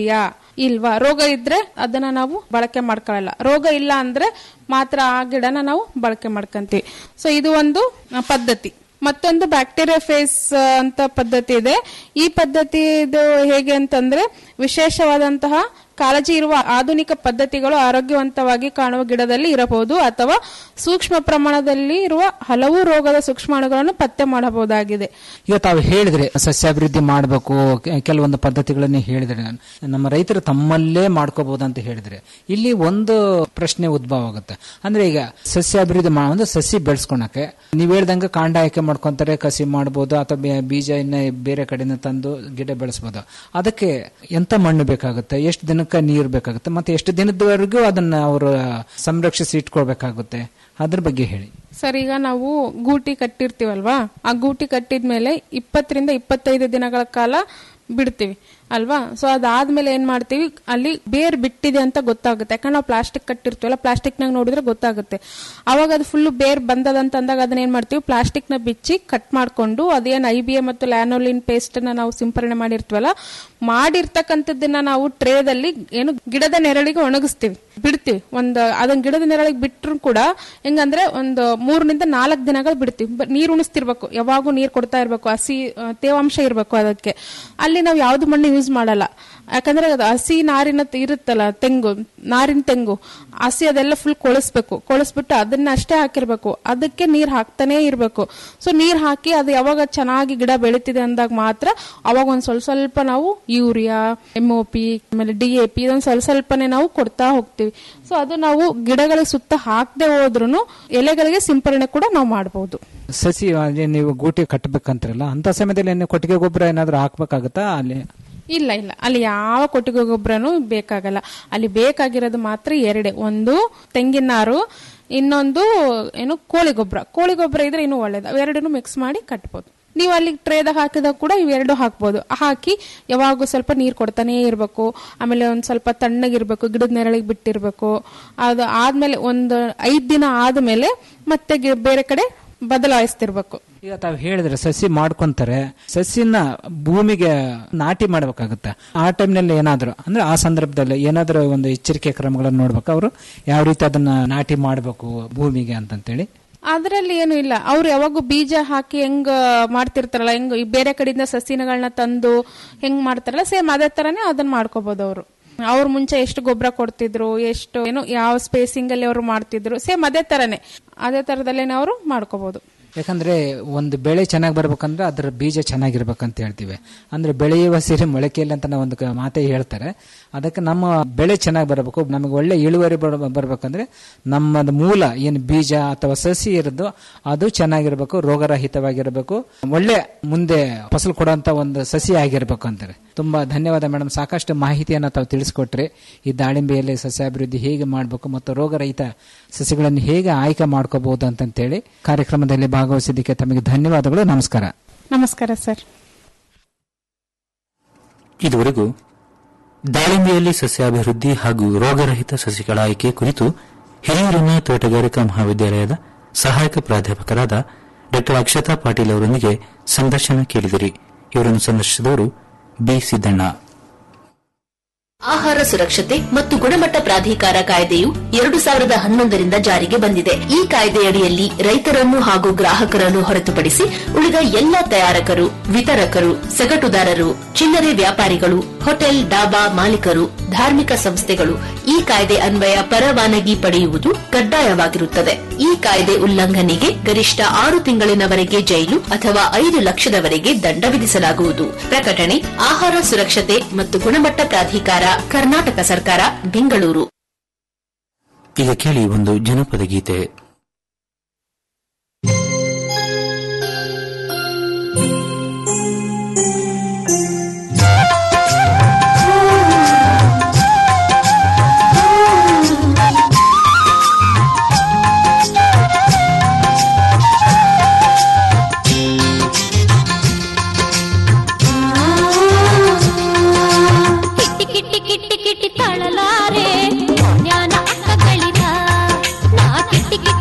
ಇಲ್ವಾ ರೋಗ ಇದ್ರೆ ಅದನ್ನ ನಾವು ಬಳಕೆ ಮಾಡ್ಕೊಳ್ಳಲ್ಲ ರೋಗ ಇಲ್ಲ ಅಂದ್ರೆ ಮಾತ್ರ ಆ ಗಿಡನ ನಾವು ಬಳಕೆ ಮಾಡ್ಕೊಂತೀವಿ ಸೊ ಇದು ಒಂದು ಆ, ಪದ್ಧತಿ ಮತ್ತೊಂದು ಬ್ಯಾಕ್ಟೀರಿಯಾ ಫೇಸ್ ಅಂತ ಪದ್ಧತಿ ಇದೆ ಈ ಪದ್ಧತಿ ಇದು ಹೇಗೆ ಅಂತಂದ್ರೆ ವಿಶೇಷವಾದಂತಹ ಕಾಳಜಿ ಇರುವ ಆಧುನಿಕ ಪದ್ಧತಿಗಳು ಆರೋಗ್ಯವಂತವಾಗಿ ಕಾಣುವ ಗಿಡದಲ್ಲಿ ಇರಬಹುದು ಅಥವಾ ಸೂಕ್ಷ್ಮ ಪ್ರಮಾಣದಲ್ಲಿ ಇರುವ ಹಲವು ರೋಗದ ಸೂಕ್ಷ್ಮಾಣುಗಳನ್ನು ಪತ್ತೆ ಮಾಡಬಹುದಾಗಿದೆ ಈಗ ತಾವು ಹೇಳಿದ್ರೆ ಸಸ್ಯಾಭಿವೃದ್ಧಿ ಮಾಡಬೇಕು ಕೆಲವೊಂದು ಪದ್ಧತಿಗಳನ್ನ ಹೇಳಿದ್ರೆ ನಮ್ಮ ರೈತರು ತಮ್ಮಲ್ಲೇ ಮಾಡ್ಕೋಬಹುದು ಅಂತ ಹೇಳಿದ್ರೆ ಇಲ್ಲಿ ಒಂದು ಪ್ರಶ್ನೆ ಉದ್ಭವ ಆಗುತ್ತೆ ಅಂದ್ರೆ ಈಗ ಸಸ್ಯಾಭಿವೃದ್ಧಿ ಮಾ ಒಂದು ಸಸಿ ಬೆಳೆಸ್ಕೊಳಕ್ಕೆ ನೀವ್ ಹೇಳ್ದಂಗೆ ಕಾಂಡ ಆಯ್ಕೆ ಮಾಡ್ಕೊಂತಾರೆ ಕಸಿ ಮಾಡ್ಬೋದು ಅಥವಾ ಬೇ- ಬೀಜ ಇನ್ನ ಬೇರೆ ಕಡೆಯಿಂದ ತಂದು ಗಿಡ ಬೆಳೆಸ್ಬೋದು ಅದಕ್ಕೆ ಎಂತ ಮಣ್ಣು ಬೇಕಾಗುತ್ತೆ ಎಷ್ಟು ದಿನಕ್ಕೆ ನೀರು ಬೇಕಾಗುತ್ತೆ ಮತ್ತೆ ಎಷ್ಟು ದಿನದವರೆಗೂ ಅದನ್ನ ಅವರು ಸಂರಕ್ಷಿಸಿ ಇಟ್ಕೊಳ್ಬೇಕಾಗುತ್ತೆ ಅದ್ರ ಬಗ್ಗೆ ಹೇಳಿ ಸರ್ ಈಗ ನಾವು ಗೂಟಿ ಕಟ್ಟಿರ್ತೀವಲ್ವಾ ಆ ಗೂಟಿ ಕಟ್ಟಿದ್ಮೇಲೆ ಇಪ್ಪತ್ತರಿಂದ ಇಪ್ಪತ್ತೈದು ದಿನಗಳ ಕಾಲ ಬಿಡ್ತೀವಿ ಅಲ್ವಾ ಸೊ ಅದಾದ್ಮೇಲೆ ಏನ್ ಮಾಡ್ತೀವಿ ಅಲ್ಲಿ ಬೇರ್ ಬಿಟ್ಟಿದೆ ಅಂತ ಗೊತ್ತಾಗುತ್ತೆ ಯಾಕಂದ್ರೆ ನಾವು ಪ್ಲಾಸ್ಟಿಕ್ ಕಟ್ಟಿರ್ತೀವಲ್ಲ ಪ್ಲಾಸ್ಟಿಕ್ ನಾಗ ನೋಡಿದ್ರೆ ಗೊತ್ತಾಗುತ್ತೆ ಅವಾಗ ಅದು ಫುಲ್ ಬೇರ್ ಬಂದದಂತ ಅಂದಾಗ ಅದನ್ನ ಏನ್ ಮಾಡ್ತೀವಿ ಪ್ಲಾಸ್ಟಿಕ್ ನ ಬಿಚ್ಚಿ ಕಟ್ ಮಾಡ್ಕೊಂಡು ಅದೇನ್ ಐ ಬಿ ಎ ಮತ್ತು ಲ್ಯಾನೋಲಿನ್ ಪೇಸ್ಟ್ ನ ನಾವು ಸಿಂಪರಣೆ ಮಾಡಿರ್ತೀವಲ್ಲ ಮಾಡಿರ್ತಕ್ಕಂಥದ್ದನ್ನ ನಾವು ಟ್ರೇದಲ್ಲಿ ಏನು ಗಿಡದ ನೆರಳಿಗೆ ಒಣಗಿಸ್ತೀವಿ ಬಿಡ್ತೀವಿ ಒಂದು ಅದನ್ನ ಗಿಡದ ನೆರಳಿಗೆ ಬಿಟ್ಟರು ಕೂಡ ಹೆಂಗಂದ್ರೆ ಒಂದು ಮೂರರಿಂದ ನಾಲ್ಕು ದಿನಗಳು ಬಿಡ್ತೀವಿ ಬ- ನೀರು ಉಣಿಸ್ತಿರ್ಬೇಕು ಯಾವಾಗೂ ನೀರು ಕೊಡ್ತಾ ಇರ್ಬೇಕು ಹಸಿ ಆ, ತೇವಾಂಶ ಇರಬೇಕು ಅದಕ್ಕೆ ಅಲ್ಲಿ ನಾವು ಯಾವ್ದು ಮಣ್ಣು ಯೂಸ್ ಮಾಡಲ್ಲ ಯಾಕಂದ್ರೆ ಅದು ಹಸಿ ನಾರಿನ ತ- ಇರುತ್ತಲ್ಲ ತೆಂಗು ನಾರಿನ ತೆಂಗು ಹಸಿ ಅದೆಲ್ಲ ಫುಲ್ ಕೊಳಿಸ್ಬೇಕು ಕೊಳಿಸ್ಬಿಟ್ಟು ಅದನ್ನ ಅಷ್ಟೇ ಹಾಕಿರ್ಬೇಕು ಅದಕ್ಕೆ ನೀರ್ ಹಾಕ್ತಾನೆ ಇರ್ಬೇಕು ಸೊ ನೀರ್ ಹಾಕಿ ಅದು ಯಾವಾಗ ಚೆನ್ನಾಗಿ ಗಿಡ ಬೆಳೀತಿದೆ ಅಂದಾಗ ಮಾತ್ರ ಅವಾಗ ಒಂದ್ ಸ್ವಲ್ಪ ಸ್ವಲ್ಪ ನಾವು ಯೂರಿಯಾ ಎಂ ಒ ಪಿ ಆಮೇಲೆ ಡಿ ಎ ಪಿ ಇದೊಂದು ಸ್ವಲ್ಪ ಸ್ವಲ್ಪನೇ ನಾವು ಕೊಡ್ತಾ ಹೋಗ್ತೀವಿ ಸೊ ಅದು ನಾವು ಗಿಡಗಳಿಗೆ ಸುತ್ತ ಹಾಕದೆ ಹೋದ್ರು ಎಲೆಗಳಿಗೆ ಸಿಂಪರಣೆ ಕೂಡ ನಾವು ಮಾಡಬಹುದು ಸಸಿ ಅದೇ ನೀವು ಗೂಟಿ ಕಟ್ಟಬೇಕಂತಾರಲ್ಲ ಅಂತ ಸಮಯದಲ್ಲಿ ಏನು ಕೊಟ್ಟಿಗೆ ಗೊಬ್ಬರ ಏನಾದ್ರು ಹಾಕ್ಬೇಕಾಗತ್ತಾ ಅಲ್ಲಿ ಇಲ್ಲ ಇಲ್ಲ ಅಲ್ಲಿ ಯಾವ ಕೊಟ್ಟಿಗೆ ಗೊಬ್ಬರನು ಬೇಕಾಗಲ್ಲ ಅಲ್ಲಿ ಬೇಕಾಗಿರೋದು ಮಾತ್ರ ಎರಡೇ ಒಂದು ತೆಂಗಿನ ನಾರು ಇನ್ನೊಂದು ಏನು ಕೋಳಿ ಗೊಬ್ಬರ ಕೋಳಿ ಗೊಬ್ಬರ ಇದ್ರೆ ಇನ್ನೂ ಒಳ್ಳೇದು ಅವೆರಡನ್ನು ಮಿಕ್ಸ್ ಮಾಡಿ ಕಟ್ಬೋದು ನೀವು ಅಲ್ಲಿ ಟ್ರೇದಾಗ ಹಾಕಿದಾಗ ಕೂಡ ಇವೆರಡು ಹಾಕ್ಬೋದು ಹಾಕಿ ಯಾವಾಗೂ ಸ್ವಲ್ಪ ನೀರು ಕೊಡ್ತಾನೆ ಇರಬೇಕು ಆಮೇಲೆ ಒಂದು ಸ್ವಲ್ಪ ತಣ್ಣಗಿರ್ಬೇಕು ಗಿಡದ ನೆರಳಿಗೆ ಬಿಟ್ಟಿರ್ಬೇಕು ಅದು ಆದ್ಮೇಲೆ ಒಂದು ಐದ್ ದಿನ ಆದ್ಮೇಲೆ ಮತ್ತೆ ಗಿ- ಬೇರೆ ಕಡೆ ಬದಲಾಯಿಸ್ತಿರ್ಬೇಕು ಈಗ ತಾವು ಹೇಳಿದ್ರೆ ಸಸಿ ಮಾಡ್ಕೊಂತಾರೆ ಸಸಿನ ಭೂಮಿಗೆ ನಾಟಿ ಮಾಡ್ಬೇಕಾಗುತ್ತೆ ಆ ಟೈಮ್ನಲ್ಲಿ ಏನಾದ್ರು ಅಂದ್ರೆ ಆ ಸಂದರ್ಭದಲ್ಲಿ ಏನಾದ್ರು ಒಂದು ಎಚ್ಚರಿಕೆ ಕ್ರಮಗಳನ್ನು ನೋಡ್ಬೇಕು ಅವರು ಯಾವ ರೀತಿ ಅದನ್ನ ನಾಟಿ ಮಾಡಬೇಕು ಭೂಮಿಗೆ ಅಂತಂತೇಳಿ ಅದರಲ್ಲಿ ಏನು ಇಲ್ಲ ಅವ್ರು ಯಾವಾಗೂ ಬೀಜ ಹಾಕಿ ಹೆಂಗ್ ಮಾಡ್ತಿರ್ತಾರಲ್ಲ ಹೆಂಗ್ ಈ ಬೇರೆ ಕಡೆಯಿಂದ ಸಸಿನಗಳನ್ನ ತಂದು ಹೆಂಗ್ ಮಾಡ್ತಾರಲ್ಲ ಸೇಮ್ ಅದೇ ತರನೇ ಅದನ್ನ ಮಾಡ್ಕೋಬಹುದು ಅವರು ಅವ್ರು ಮುಂಚೆ ಎಷ್ಟು ಗೊಬ್ಬರ ಕೊಡ್ತಿದ್ರು ಎಷ್ಟು ಏನು ಯಾವ ಸ್ಪೇಸಿಂಗ್ ಅಲ್ಲಿ ಅವರು ಮಾಡ್ತಿದ್ರು ಸೇಮ್ ಅದೇ ತರನೇ ಅದೇ ತರದಲ್ಲೇನೆ ಅವರು ಮಾಡ್ಕೋಬಹುದು ಯಾಕಂದ್ರೆ ಒಂದು ಬೆಳೆ ಚೆನ್ನಾಗಿ ಬರ್ಬೇಕಂದ್ರೆ ಅದರ ಬೀಜ ಚೆನ್ನಾಗಿರ್ಬೇಕಂತ ಹೇಳ್ತೀವಿ ಅಂದ್ರೆ ಬೆಳೆಯುವ ಸಿರಿ ಮೊಳಕೆಯಲ್ಲಿ ಅಂತ ನಾವು ಒಂದು ಕ- ಮಾತೇ ಹೇಳ್ತಾರೆ ಅದಕ್ಕೆ ನಮ್ಮ ಬೆಳೆ ಚೆನ್ನಾಗಿ ಬರಬೇಕು ನಮಗೆ ಒಳ್ಳೆ ಇಳುವರಿ ಬರ್- ಬರ್ಬೇಕಂದ್ರೆ ನಮ್ಮದು ಮೂಲ ಏನು ಬೀಜ ಅಥವಾ ಸಸಿ ಇರೋದು ಅದು ಚೆನ್ನಾಗಿರ್ಬೇಕು ರೋಗರಹಿತವಾಗಿರಬೇಕು ಒಳ್ಳೆ ಮುಂದೆ ಫಸಲು ಕೊಡುವಂತ ಒಂದು ಸಸಿ ಆಗಿರ್ಬೇಕು ಅಂತಾರೆ ತುಂಬಾ ಧನ್ಯವಾದ ಮೇಡಮ್ ಸಾಕಷ್ಟು ಮಾಹಿತಿಯನ್ನು ತಾವು ತಿಳಿಸ್ಕೊಟ್ರಿ ಈ ದಾಳಿಂಬೆಯಲ್ಲಿ ಸಸ್ಯಾಭಿವೃದ್ಧಿ ಹೇಗೆ ಮಾಡಬೇಕು ಮತ್ತು ರೋಗರಹಿತ ಸಸಿಗಳನ್ನು ಹೇಗೆ ಆಯ್ಕೆ ಮಾಡ್ಕೋಬಹುದು ಅಂತಂತೇಳಿ ಕಾರ್ಯಕ್ರಮದಲ್ಲಿ ಭಾಗವಹಿಸಿದ್ದಕ್ಕೆ ತಮಗೆ ಧನ್ಯವಾದಗಳು ನಮಸ್ಕಾರ ನಮಸ್ಕಾರ ಸರ್ ಇದುವರೆಗೂ ದಾಳಿಂಬೆಯಲ್ಲಿ ಸಸ್ಯಾಭಿವೃದ್ಧಿ ಹಾಗೂ ರೋಗರಹಿತ ಸಸಿಗಳ ಆಯ್ಕೆ ಕುರಿತು ಹಿರಿಯೂರಿನ ತೋಟಗಾರಿಕಾ ಮಹಾವಿದ್ಯಾಲಯದ ಸಹಾಯಕ ಪ್ರಾಧ್ಯಾಪಕರಾದ ಡಾ ಅಕ್ಷತಾ ಪಾಟೀಲ್ ಅವರೊಂದಿಗೆ ಸಂದರ್ಶನ ಕೇಳಿದಿರಿ ಇವರನ್ನು ಸಂದರ್ಶಿಸಿದವರು ಬಿ ಸಿದ್ದಣ್ಣ ಆಹಾರ ಸುರಕ್ಷತೆ ಮತ್ತು ಗುಣಮಟ್ಟ ಪ್ರಾಧಿಕಾರ ಕಾಯ್ದೆಯು ಎರಡು ಸಾವಿರದ ಹನ್ನೊಂದರಿಂದ ಜಾರಿಗೆ ಬಂದಿದೆ ಈ ಕಾಯ್ದೆಯಡಿಯಲ್ಲಿ ರೈತರನ್ನು ಹಾಗೂ ಗ್ರಾಹಕರನ್ನು ಹೊರತುಪಡಿಸಿ ಉಳಿದ ಎಲ್ಲ ತಯಾರಕರು ವಿತರಕರು ಸಗಟುದಾರರು ಚಿಲ್ಲರೆ ವ್ಯಾಪಾರಿಗಳು ಹೋಟೆಲ್ ಡಾಬಾ ಮಾಲೀಕರು ಧಾರ್ಮಿಕ ಸಂಸ್ಥೆಗಳು ಈ ಕಾಯ್ದೆ ಅನ್ವಯ ಪರವಾನಗಿ ಪಡೆಯುವುದು ಕಡ್ಡಾಯವಾಗಿರುತ್ತದೆ ಈ ಕಾಯ್ದೆ ಉಲ್ಲಂಘನೆಗೆ ಗರಿಷ್ಠ ಆರು ತಿಂಗಳಿನವರೆಗೆ ಜೈಲು ಅಥವಾ ಐದು ಲಕ್ಷದವರೆಗೆ ದಂಡ ವಿಧಿಸಲಾಗುವುದು ಪ್ರಕಟಣೆ ಆಹಾರ ಸುರಕ್ಷತೆ ಮತ್ತು ಗುಣಮಟ್ಟ ಪ್ರಾಧಿಕಾರ ಕರ್ನಾಟಕ ಸರ್ಕಾರ ಬೆಂಗಳೂರು ಈಗ ಕೇಳಿ ಒಂದು ಜನಪದ ಗೀತೆ ಕಿಟ್ಟಿ ಕಿಟ್ಟಿ ಕಿಟ್ಟಿ ಕಿಟ್ಟಿ ತಾಳಲಾರೆ ಜ್ಞಾನ ಅಕ್ಕ ಗಳಿದ ನಾ ಕಿಟ್ಟಿ ಕಿಟ್ಟಿ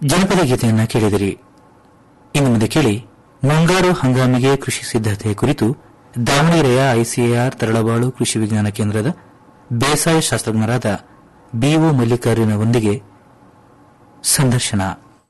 ಜನಪದ ಗೀತೆಯನ್ನ ಕೇಳಿದಿರಿ ಇನ್ನು ಮುಂದೆ ಕೇಳಿ ಮುಂಗಾರು ಹಂಗಾಮಿಗೆ ಕೃಷಿ ಸಿದ್ಧತೆ ಕುರಿತು ದಾವಣಗೆರೆಯ ಐಸಿಎಆರ್ ತರಳಬಾಳು ಕೃಷಿ ವಿಜ್ಞಾನ ಕೇಂದ್ರದ ಬೇಸಾಯ ಶಾಸ್ತ್ರಜ್ಞರಾದ ಬಿಒ ಮಲ್ಲಿಕಾರ್ಜುನರೊಂದಿಗೆ ಸಂದರ್ಶನ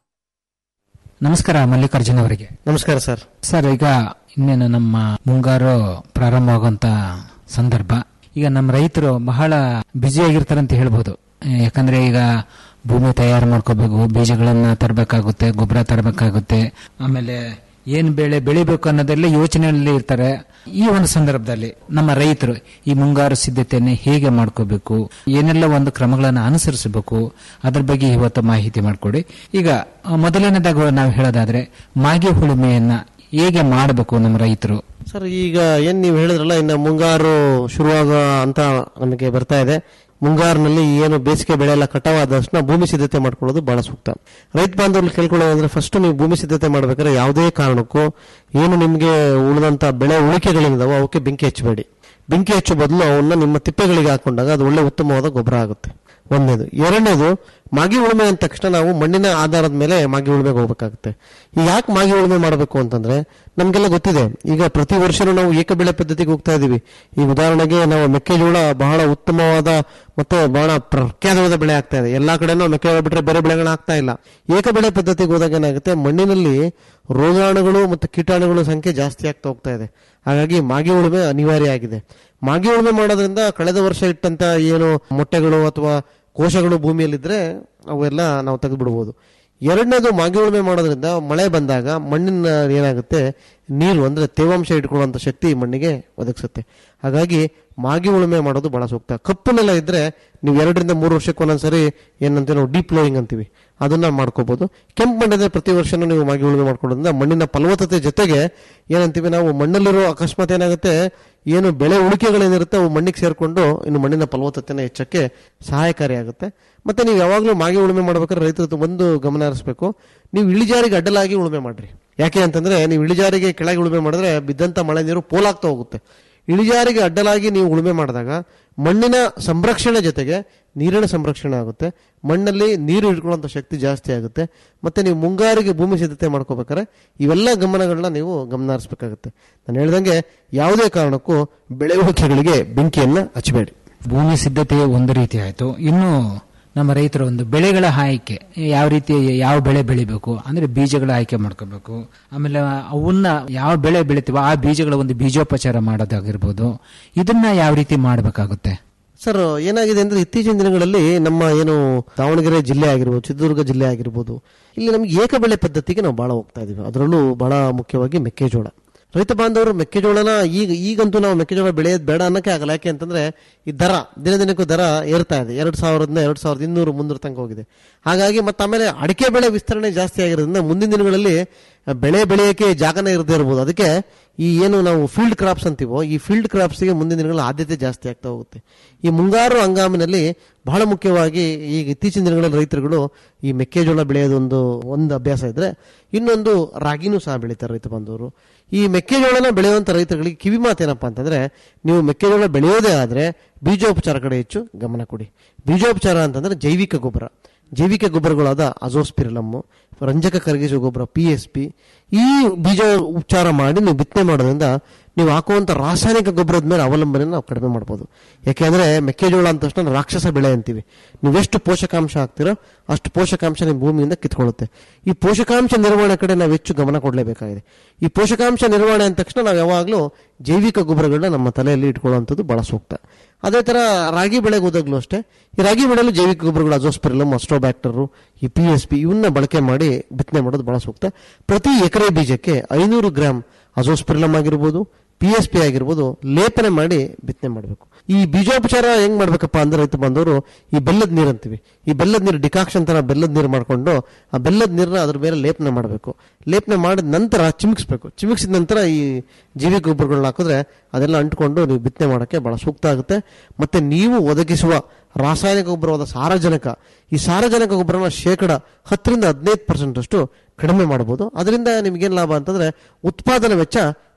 ನಮಸ್ಕಾರ ಮಲ್ಲಿಕಾರ್ಜುನ್ ಅವರಿಗೆ ನಮಸ್ಕಾರ ಸರ್ ಸರ್ ಈಗ ಇನ್ನೇನು ನಮ್ಮ ಮುಂಗಾರು ಪ್ರಾರಂಭವಾಗುವಂತ ಸಂದರ್ಭ ಈಗ ನಮ್ಮ ರೈತರು ಬಹಳ ಬ್ಯುಸಿಯಾಗಿರ್ತಾರೆ ಅಂತ ಹೇಳ್ಬೋದು ಯಾಕಂದ್ರೆ ಈಗ ಭೂಮಿ ತಯಾರು ಮಾಡ್ಕೋಬೇಕು ಬೀಜಗಳನ್ನ ತರಬೇಕಾಗುತ್ತೆ ಗೊಬ್ಬರ ತರಬೇಕಾಗುತ್ತೆ ಆಮೇಲೆ ಏನ್ ಬೆಳೆ ಬೆಳಿಬೇಕು ಅನ್ನೋದೆಲ್ಲ ಯೋಚನೆಯಲ್ಲಿ ಇರ್ತಾರೆ ಈ ಒಂದು ಸಂದರ್ಭದಲ್ಲಿ ನಮ್ಮ ರೈತರು ಈ ಮುಂಗಾರು ಸಿದ್ಧತೆಯನ್ನು ಹೇಗೆ ಮಾಡ್ಕೋಬೇಕು ಏನೆಲ್ಲ ಒಂದು ಕ್ರಮಗಳನ್ನು ಅನುಸರಿಸಬೇಕು ಅದ್ರ ಬಗ್ಗೆ ಇವತ್ತು ಮಾಹಿತಿ ಮಾಡಿಕೊಡಿ ಈಗ ಆ, ಮೊದಲನೇದಾಗ ನಾವು ಹೇಳೋದಾದ್ರೆ ಮಾಗಿ ಹುಳುಮೆಯನ್ನ ಹೇಗೆ ಮಾಡಬೇಕು ನಮ್ಮ ರೈತರು ಸರ್ ಈಗ ಏನ್ ನೀವು ಹೇಳಿದ್ರಲ್ಲ ಇನ್ನು ಮುಂಗಾರು ಶುರುವಾಗ ಅಂತ ನಮಗೆ ಬರ್ತಾ ಇದೆ ಮುಂಗಾರಿನಲ್ಲಿ ಏನು ಬೇಸಿಗೆ ಬೆಳೆ ಎಲ್ಲ ಕಟಾವಾದ ತಕ್ಷಣ ಭೂಮಿ ಸಿದ್ಧತೆ ಮಾಡ್ಕೊಳ್ಳೋದು ಬಹಳ ಸೂಕ್ತ ರೈತ ಬಾಂಧವರು ಕೇಳ್ಕೊಳ್ಳೋದಂದ್ರೆ ಫಸ್ಟ್ ನೀವು ಭೂಮಿ ಸಿದ್ಧತೆ ಮಾಡ್ಬೇಕಾದ್ರೆ ಯಾವುದೇ ಕಾರಣಕ್ಕೂ ಏನು ನಿಮಗೆ ಉಳಿದಂತ ಬೆಳೆ ಉಳಿಕೆಗಳಿದಾವೋ ಅವಕ್ಕೆ ಬೆಂಕಿ ಹಚ್ಚಬೇಡಿ ಬೆಂಕಿ ಹಚ್ಚೋ ಬದಲು ಅವನ್ನ ನಿಮ್ಮ ತಿಪ್ಪೆಗಳಿಗೆ ಹಾಕೊಂಡಾಗ ಅದು ಒಳ್ಳೆ ಉತ್ತಮವಾದ ಗೊಬ್ಬರ ಆಗುತ್ತೆ ಒಂದನೇದು ಎರಡನೇದು ಮಾಗಿ ಉಳುಮೆ ಅಂದ ತಕ್ಷಣ ನಾವು ಮಣ್ಣಿನ ಆಧಾರದ ಮೇಲೆ ಮಾಗಿ ಉಳುಮೆಗೆ ಹೋಗ್ಬೇಕಾಗುತ್ತೆ ಈಗ ಯಾಕೆ ಮಾಗಿ ಉಳುಮೆ ಮಾಡಬೇಕು ಅಂತಂದ್ರೆ ನಮ್ಗೆಲ್ಲ ಗೊತ್ತಿದೆ ಈಗ ಪ್ರತಿ ವರ್ಷನೂ ನಾವು ಏಕಬೆಳೆ ಪದ್ಧತಿಗೆ ಹೋಗ್ತಾ ಇದೀವಿ ಈಗ ಉದಾಹರಣೆಗೆ ನಾವು ಮೆಕ್ಕೆಜೋಳ ಬಹಳ ಉತ್ತಮವಾದ ಮತ್ತೆ ಬಹಳ ಪ್ರಖ್ಯಾತವಾದ ಬೆಳೆ ಆಗ್ತಾ ಇದೆ ಎಲ್ಲಾ ಕಡೆನೂ ಮೆಕ್ಕೆಜೋಳ ಬಿಟ್ರೆ ಬೇರೆ ಬೆಳೆಗಳು ಆಗ್ತಾ ಇಲ್ಲ ಏಕಬೆಳೆ ಪದ್ಧತಿಗೆ ಹೋದಾಗ ಏನಾಗುತ್ತೆ ಮಣ್ಣಿನಲ್ಲಿ ರೋಗಾಣುಗಳು ಮತ್ತು ಕೀಟಾಣುಗಳ ಸಂಖ್ಯೆ ಜಾಸ್ತಿ ಆಗ್ತಾ ಹೋಗ್ತಾ ಇದೆ ಹಾಗಾಗಿ ಮಾಗಿ ಉಳುಮೆ ಅನಿವಾರ್ಯ ಆಗಿದೆ ಮಾಗಿ ಉಳುಮೆ ಮಾಡೋದ್ರಿಂದ ಕಳೆದ ವರ್ಷ ಇಟ್ಟಂತ ಏನು ಮೊಟ್ಟೆಗಳು ಅಥವಾ ಕೋಶಗಳು ಭೂಮಿಯಲ್ಲಿದ್ರೆ ಅವೆಲ್ಲ ನಾವು ತೆಗೆದುಬಿಡ್ಬೋದು ಎರಡನೇದು ಮಾಗಿ ಉಳುಮೆ ಮಾಡೋದ್ರಿಂದ ಮಳೆ ಬಂದಾಗ ಮಣ್ಣಿನ ಏನಾಗುತ್ತೆ ನೀರು ಅಂದ್ರೆ ತೇವಾಂಶ ಇಟ್ಕೊಳ್ಳುವಂತ ಶಕ್ತಿ ಮಣ್ಣಿಗೆ ಒದಗಿಸುತ್ತೆ ಹಾಗಾಗಿ ಮಾಗಿ ಉಳುಮೆ ಮಾಡೋದು ಬಹಳ ಸೂಕ್ತ ಕಪ್ಪು ನೆಲ ಇದ್ರೆ ನೀವು ಎರಡರಿಂದ ಮೂರು ವರ್ಷಕ್ಕೆ ಒಂದೊಂದ್ಸರಿ ಏನಂತೀವಿ ನಾವು ಡೀಪ್ ಫ್ಲೋಯಿಂಗ್ ಅಂತೀವಿ ಅದನ್ನ ಮಾಡ್ಕೋಬಹುದು ಕೆಂಪು ಮಣ್ಣಿದ್ರೆ ಪ್ರತಿ ವರ್ಷನೂ ನೀವು ಮಾಗಿ ಉಳುಮೆ ಮಾಡ್ಕೊಳ್ಳೋದ್ರಿಂದ ಮಣ್ಣಿನ ಫಲವತ್ತತೆ ಜೊತೆಗೆ ಏನಂತೀವಿ ನಾವು ಮಣ್ಣಲ್ಲಿರೋ ಅಕಸ್ಮಾತ್ ಏನಾಗುತ್ತೆ ಏನು ಬೆಳೆ ಉಳಿಕೆಗಳೇನಿರುತ್ತೆ ಅವು ಮಣ್ಣಿಗೆ ಸೇರ್ಕೊಂಡು ಇನ್ನು ಮಣ್ಣಿನ ಫಲವತ್ತತೆನ ಹೆಚ್ಚಕ್ಕೆ ಸಹಾಯಕಾರಿಯಾಗುತ್ತೆ ಮತ್ತೆ ನೀವು ಯಾವಾಗಲೂ ಮಾಗಿ ಉಳುಮೆ ಮಾಡ್ಬೇಕಾದ್ರೆ ರೈತರು ಒಂದು ಗಮನ ಹರಿಸಬೇಕು ನೀವು ಇಳಿಜಾರಿಗೆ ಅಡ್ಡಲಾಗಿ ಉಳುಮೆ ಮಾಡ್ರಿ ಯಾಕೆ ಅಂತಂದ್ರೆ ನೀವು ಇಳಿಜಾರಿಗೆ ಕೆಳಗೆ ಉಳುಮೆ ಮಾಡಿದ್ರೆ ಬಿದ್ದಂತ ಮಳೆ ನೀರು ಪೋಲಾಗ್ತಾ ಹೋಗುತ್ತೆ ಇಳಿಜಾರಿಗೆ ಅಡ್ಡಲಾಗಿ ನೀವು ಉಳುಮೆ ಮಾಡಿದಾಗ ಮಣ್ಣಿನ ಸಂರಕ್ಷಣೆ ಜೊತೆಗೆ ನೀರಿನ ಸಂರಕ್ಷಣೆ ಆಗುತ್ತೆ ಮಣ್ಣಲ್ಲಿ ನೀರು ಹಿಡ್ಕೊಳ್ಳುವಂಥ ಶಕ್ತಿ ಜಾಸ್ತಿ ಆಗುತ್ತೆ ಮತ್ತೆ ನೀವು ಮುಂಗಾರಿಗೆ ಭೂಮಿ ಸಿದ್ಧತೆ ಮಾಡ್ಕೋಬೇಕಾದ್ರೆ ಇವೆಲ್ಲ ಗಮನಗಳನ್ನ ನೀವು ಗಮನ ಹರಿಸಬೇಕಾಗುತ್ತೆ ನಾನು ಹೇಳ್ದಂಗೆ ಯಾವುದೇ ಕಾರಣಕ್ಕೂ ಬೆಳೆ ಉಳಿಕೆಗಳಿಗೆ ಬೆಂಕಿಯನ್ನ ಹಚ್ಚಬೇಡಿ ಭೂಮಿ ಸಿದ್ಧತೆ ಒಂದು ರೀತಿ ಆಯ್ತು ಇನ್ನು ನಮ್ಮ ರೈತರ ಒಂದು ಬೆಳೆಗಳ ಆಯ್ಕೆ ಯಾವ ರೀತಿ ಯಾವ ಬೆಳೆ ಬೆಳಿಬೇಕು ಅಂದ್ರೆ ಬೀಜಗಳ ಆಯ್ಕೆ ಮಾಡ್ಕೋಬೇಕು ಆಮೇಲೆ ಅವನ್ನ ಯಾವ ಬೆಳೆ ಬೆಳಿತೀವೋ ಆ ಬೀಜಗಳ ಒಂದು ಬೀಜೋಪಚಾರ ಮಾಡೋದಾಗಿರ್ಬೋದು ಇದನ್ನ ಯಾವ ರೀತಿ ಮಾಡಬೇಕಾಗುತ್ತೆ ಸರ್ ಏನಾಗಿದೆ ಅಂದ್ರೆ ಇತ್ತೀಚಿನ ದಿನಗಳಲ್ಲಿ ನಮ್ಮ ಏನು ದಾವಣಗೆರೆ ಜಿಲ್ಲೆ ಆಗಿರ್ಬೋದು ಚಿತ್ರದುರ್ಗ ಜಿಲ್ಲೆ ಆಗಿರ್ಬೋದು ಇಲ್ಲಿ ನಮ್ಗೆ ಏಕಬೆಳೆ ಪದ್ಧತಿಗೆ ನಾವು ಬಹಳ ಹೋಗ್ತಾ ಇದೀವಿ ಅದರಲ್ಲೂ ಬಹಳ ಮುಖ್ಯವಾಗಿ ಮೆಕ್ಕೆಜೋಳ ರೈತ ಬಾಂಧವರು ಮೆಕ್ಕೆಜೋಳನ ಈಗ ಈಗಂತೂ ನಾವು ಮೆಕ್ಕೆಜೋಳ ಬೆಳೆಯೋದು ಬೇಡ ಅನ್ನಕ್ಕೆ ಆಗಲ್ಲ ಯಾಕೆ ಅಂತಂದ್ರೆ ಈ ದರ ದಿನ ದಿನಕ್ಕೂ ದರ ಏರ್ತಾ ಇದೆ ಎರಡು ಸಾವಿರದಿಂದ ಎರಡು ಸಾವಿರದ ಇನ್ನೂರು ಮುನ್ನೂರು ತನಕ ಹೋಗಿದೆ ಹಾಗಾಗಿ ಮತ್ತೆ ಆಮೇಲೆ ಅಡಿಕೆ ಬೆಳೆ ವಿಸ್ತರಣೆ ಜಾಸ್ತಿ ಆಗಿರೋದ್ರಿಂದ ಮುಂದಿನ ದಿನಗಳಲ್ಲಿ ಬೆಳೆ ಬೆಳೆಯೋಕೆ ಜಾಗನೇ ಇರದೇ ಇರ್ಬೋದು ಅದಕ್ಕೆ ಈ ಏನು ನಾವು ಫೀಲ್ಡ್ ಕ್ರಾಪ್ಸ್ ಅಂತೀವೋ ಈ ಫೀಲ್ಡ್ ಕ್ರಾಪ್ಸ್ಗೆ ಮುಂದಿನ ದಿನಗಳಲ್ಲಿ ಆದ್ಯತೆ ಜಾಸ್ತಿ ಆಗ್ತಾ ಹೋಗುತ್ತೆ ಈ ಮುಂಗಾರು ಹಂಗಾಮಿನಲ್ಲಿ ಬಹಳ ಮುಖ್ಯವಾಗಿ ಈಗ ಇತ್ತೀಚಿನ ದಿನಗಳಲ್ಲಿ ರೈತರುಗಳು ಈ ಮೆಕ್ಕೆಜೋಳ ಬೆಳೆಯೋದೊಂದು ಒಂದು ಅಭ್ಯಾಸ ಇದ್ರೆ ಇನ್ನೊಂದು ರಾಗಿನೂ ಸಹ ಬೆಳೀತಾರೆ ರೈತ ಬಾಂಧವರು ಈ ಮೆಕ್ಕೆಜೋಳನ ಬೆಳೆಯುವಂತ ರೈತರುಗಳಿಗೆ ಕಿವಿ ಮಾತೇನಪ್ಪ ಅಂತಂದ್ರೆ ನೀವು ಮೆಕ್ಕೆಜೋಳ ಬೆಳೆಯೋದೇ ಆದ್ರೆ ಬೀಜೋಪಚಾರ ಕಡೆ ಹೆಚ್ಚು ಗಮನ ಕೊಡಿ ಬೀಜೋಪಚಾರ ಅಂತಂದ್ರೆ ಜೈವಿಕ ಗೊಬ್ಬರ ಜೈವಿಕ ಗೊಬ್ಬರಗಳಾದ ಅಜೋಸ್ಪಿರಲಮ್ಮು ರಂಜಕ ಕರಗಿಸುವ ಗೊಬ್ಬರ ಪಿ ಎಸ್ ಪಿ ಈ ಬೀಜ ಉಪಚಾರ ಮಾಡಿ ನೀವು ಬಿತ್ತನೆ ಮಾಡೋದ್ರಿಂದ ನೀವು ಹಾಕುವಂತ ರಾಸಾಯನಿಕ ಗೊಬ್ಬರದ ಮೇಲೆ ಅವಲಂಬನೆ ನಾವು ಕಡಿಮೆ ಮಾಡ್ಬೋದು ಯಾಕೆಂದ್ರೆ ಮೆಕ್ಕೆಜೋಳ ಅಂದ ತಕ್ಷಣ ರಾಕ್ಷಸ ಬೆಳೆ ಅಂತೀವಿ ನೀವೆಷ್ಟು ಪೋಷಕಾಂಶ ಹಾಕ್ತಿರೋ ಅಷ್ಟು ಪೋಷಕಾಂಶ ನಿಮ್ಮ ಭೂಮಿಯಿಂದ ಕಿತ್ಕೊಳ್ಳುತ್ತೆ ಈ ಪೋಷಕಾಂಶ ನಿರ್ವಹಣೆ ಕಡೆ ನಾವು ಹೆಚ್ಚು ಗಮನ ಕೊಡಲೇಬೇಕಾಗಿದೆ ಈ ಪೋಷಕಾಂಶ ನಿರ್ವಹಣೆ ಅಂದ ತಕ್ಷಣ ನಾವು ಯಾವಾಗಲೂ ಜೈವಿಕ ಗೊಬ್ಬರಗಳನ್ನ ನಮ್ಮ ತಲೆಯಲ್ಲಿ ಇಟ್ಕೊಳ್ಳುವಂಥದ್ದು ಬಹಳ ಸೂಕ್ತ ಅದೇ ತರ ರಾಗಿ ಬೆಳೆಗೆ ಹೋದಾಗ್ಲೂ ಅಷ್ಟೇ ಈ ರಾಗಿ ಬೆಳೆಯಲು ಜೈವಿಕ ಗೊಬ್ಬರಗಳು ಅಜೋಸ್ಪಿರಲಮ್ ಅಸ್ಟ್ರೋಬ್ಯಾಕ್ಟರ್ ಈ ಪಿ ಎಸ್ ಪಿ ಇವನ್ನ ಬಳಕೆ ಮಾಡಿ ಬಿತ್ತನೆ ಮಾಡೋದು ಬಹಳ ಸೂಕ್ತ ಪ್ರತಿ ಎಕರೆ ಬೀಜಕ್ಕೆ ಐನೂರು ಗ್ರಾಮ್ ಅಜೋಸ್ಪಿರಲಮ್ ಆಗಿರ್ಬೋದು ಪಿ ಎಸ್ ಪಿ ಆಗಿರ್ಬೋದು ಲೇಪನೆ ಮಾಡಿ ಬಿತ್ತನೆ ಮಾಡಬೇಕು ಈ ಬೀಜೋಪಚಾರ ಹೆಂಗ್ ಮಾಡ್ಬೇಕಪ್ಪ ಅಂದ್ರೆ ರೈತ ಬಂದವರು ಈ ಬೆಲ್ಲದ ನೀರು ಅಂತೀವಿ ಈ ಬೆಲ್ಲದ ನೀರು ಡಿಕಾಕ್ಷನ್ ತರ ಬೆಲ್ಲದ ನೀರು ಮಾಡ್ಕೊಂಡು ಆ ಬೆಲ್ಲದ ನೀರನ್ನ ಅದ್ರ ಮೇಲೆ ಲೇಪನೆ ಮಾಡಬೇಕು ಲೇಪನೆ ಮಾಡಿದ ನಂತರ ಚಿಮುಕ್ಸ್ಬೇಕು ಚಿಮುಕ್ಸಿದ ನಂತರ ಈ ಜೈವಿಕ ಗೊಬ್ಬರಗಳನ್ನ ಹಾಕಿದ್ರೆ ಅದೆಲ್ಲ ಅಂಟ್ಕೊಂಡು ನೀವು ಬಿತ್ತನೆ ಮಾಡೋಕ್ಕೆ ಬಹಳ ಸೂಕ್ತ ಆಗುತ್ತೆ ಮತ್ತೆ ನೀವು ಒದಗಿಸುವ ರಾಸಾಯನಿಕ ಗೊಬ್ಬರವಾದ ಸಾರಜನಕ ಈ ಸಾರಜನಕ ಗೊಬ್ಬರನ ಶೇಕಡ ಹತ್ತರಿಂದ ಹದಿನೈದು ಪರ್ಸೆಂಟ್ ಅಷ್ಟು ಕಡಿಮೆ ಮಾಡಬಹುದು ಅದರಿಂದ ನಿಮ್ಗೇನು ಲಾಭ ಅಂತಂದ್ರೆ ಉತ್ಪಾದನಾ ವೆಚ್ಚ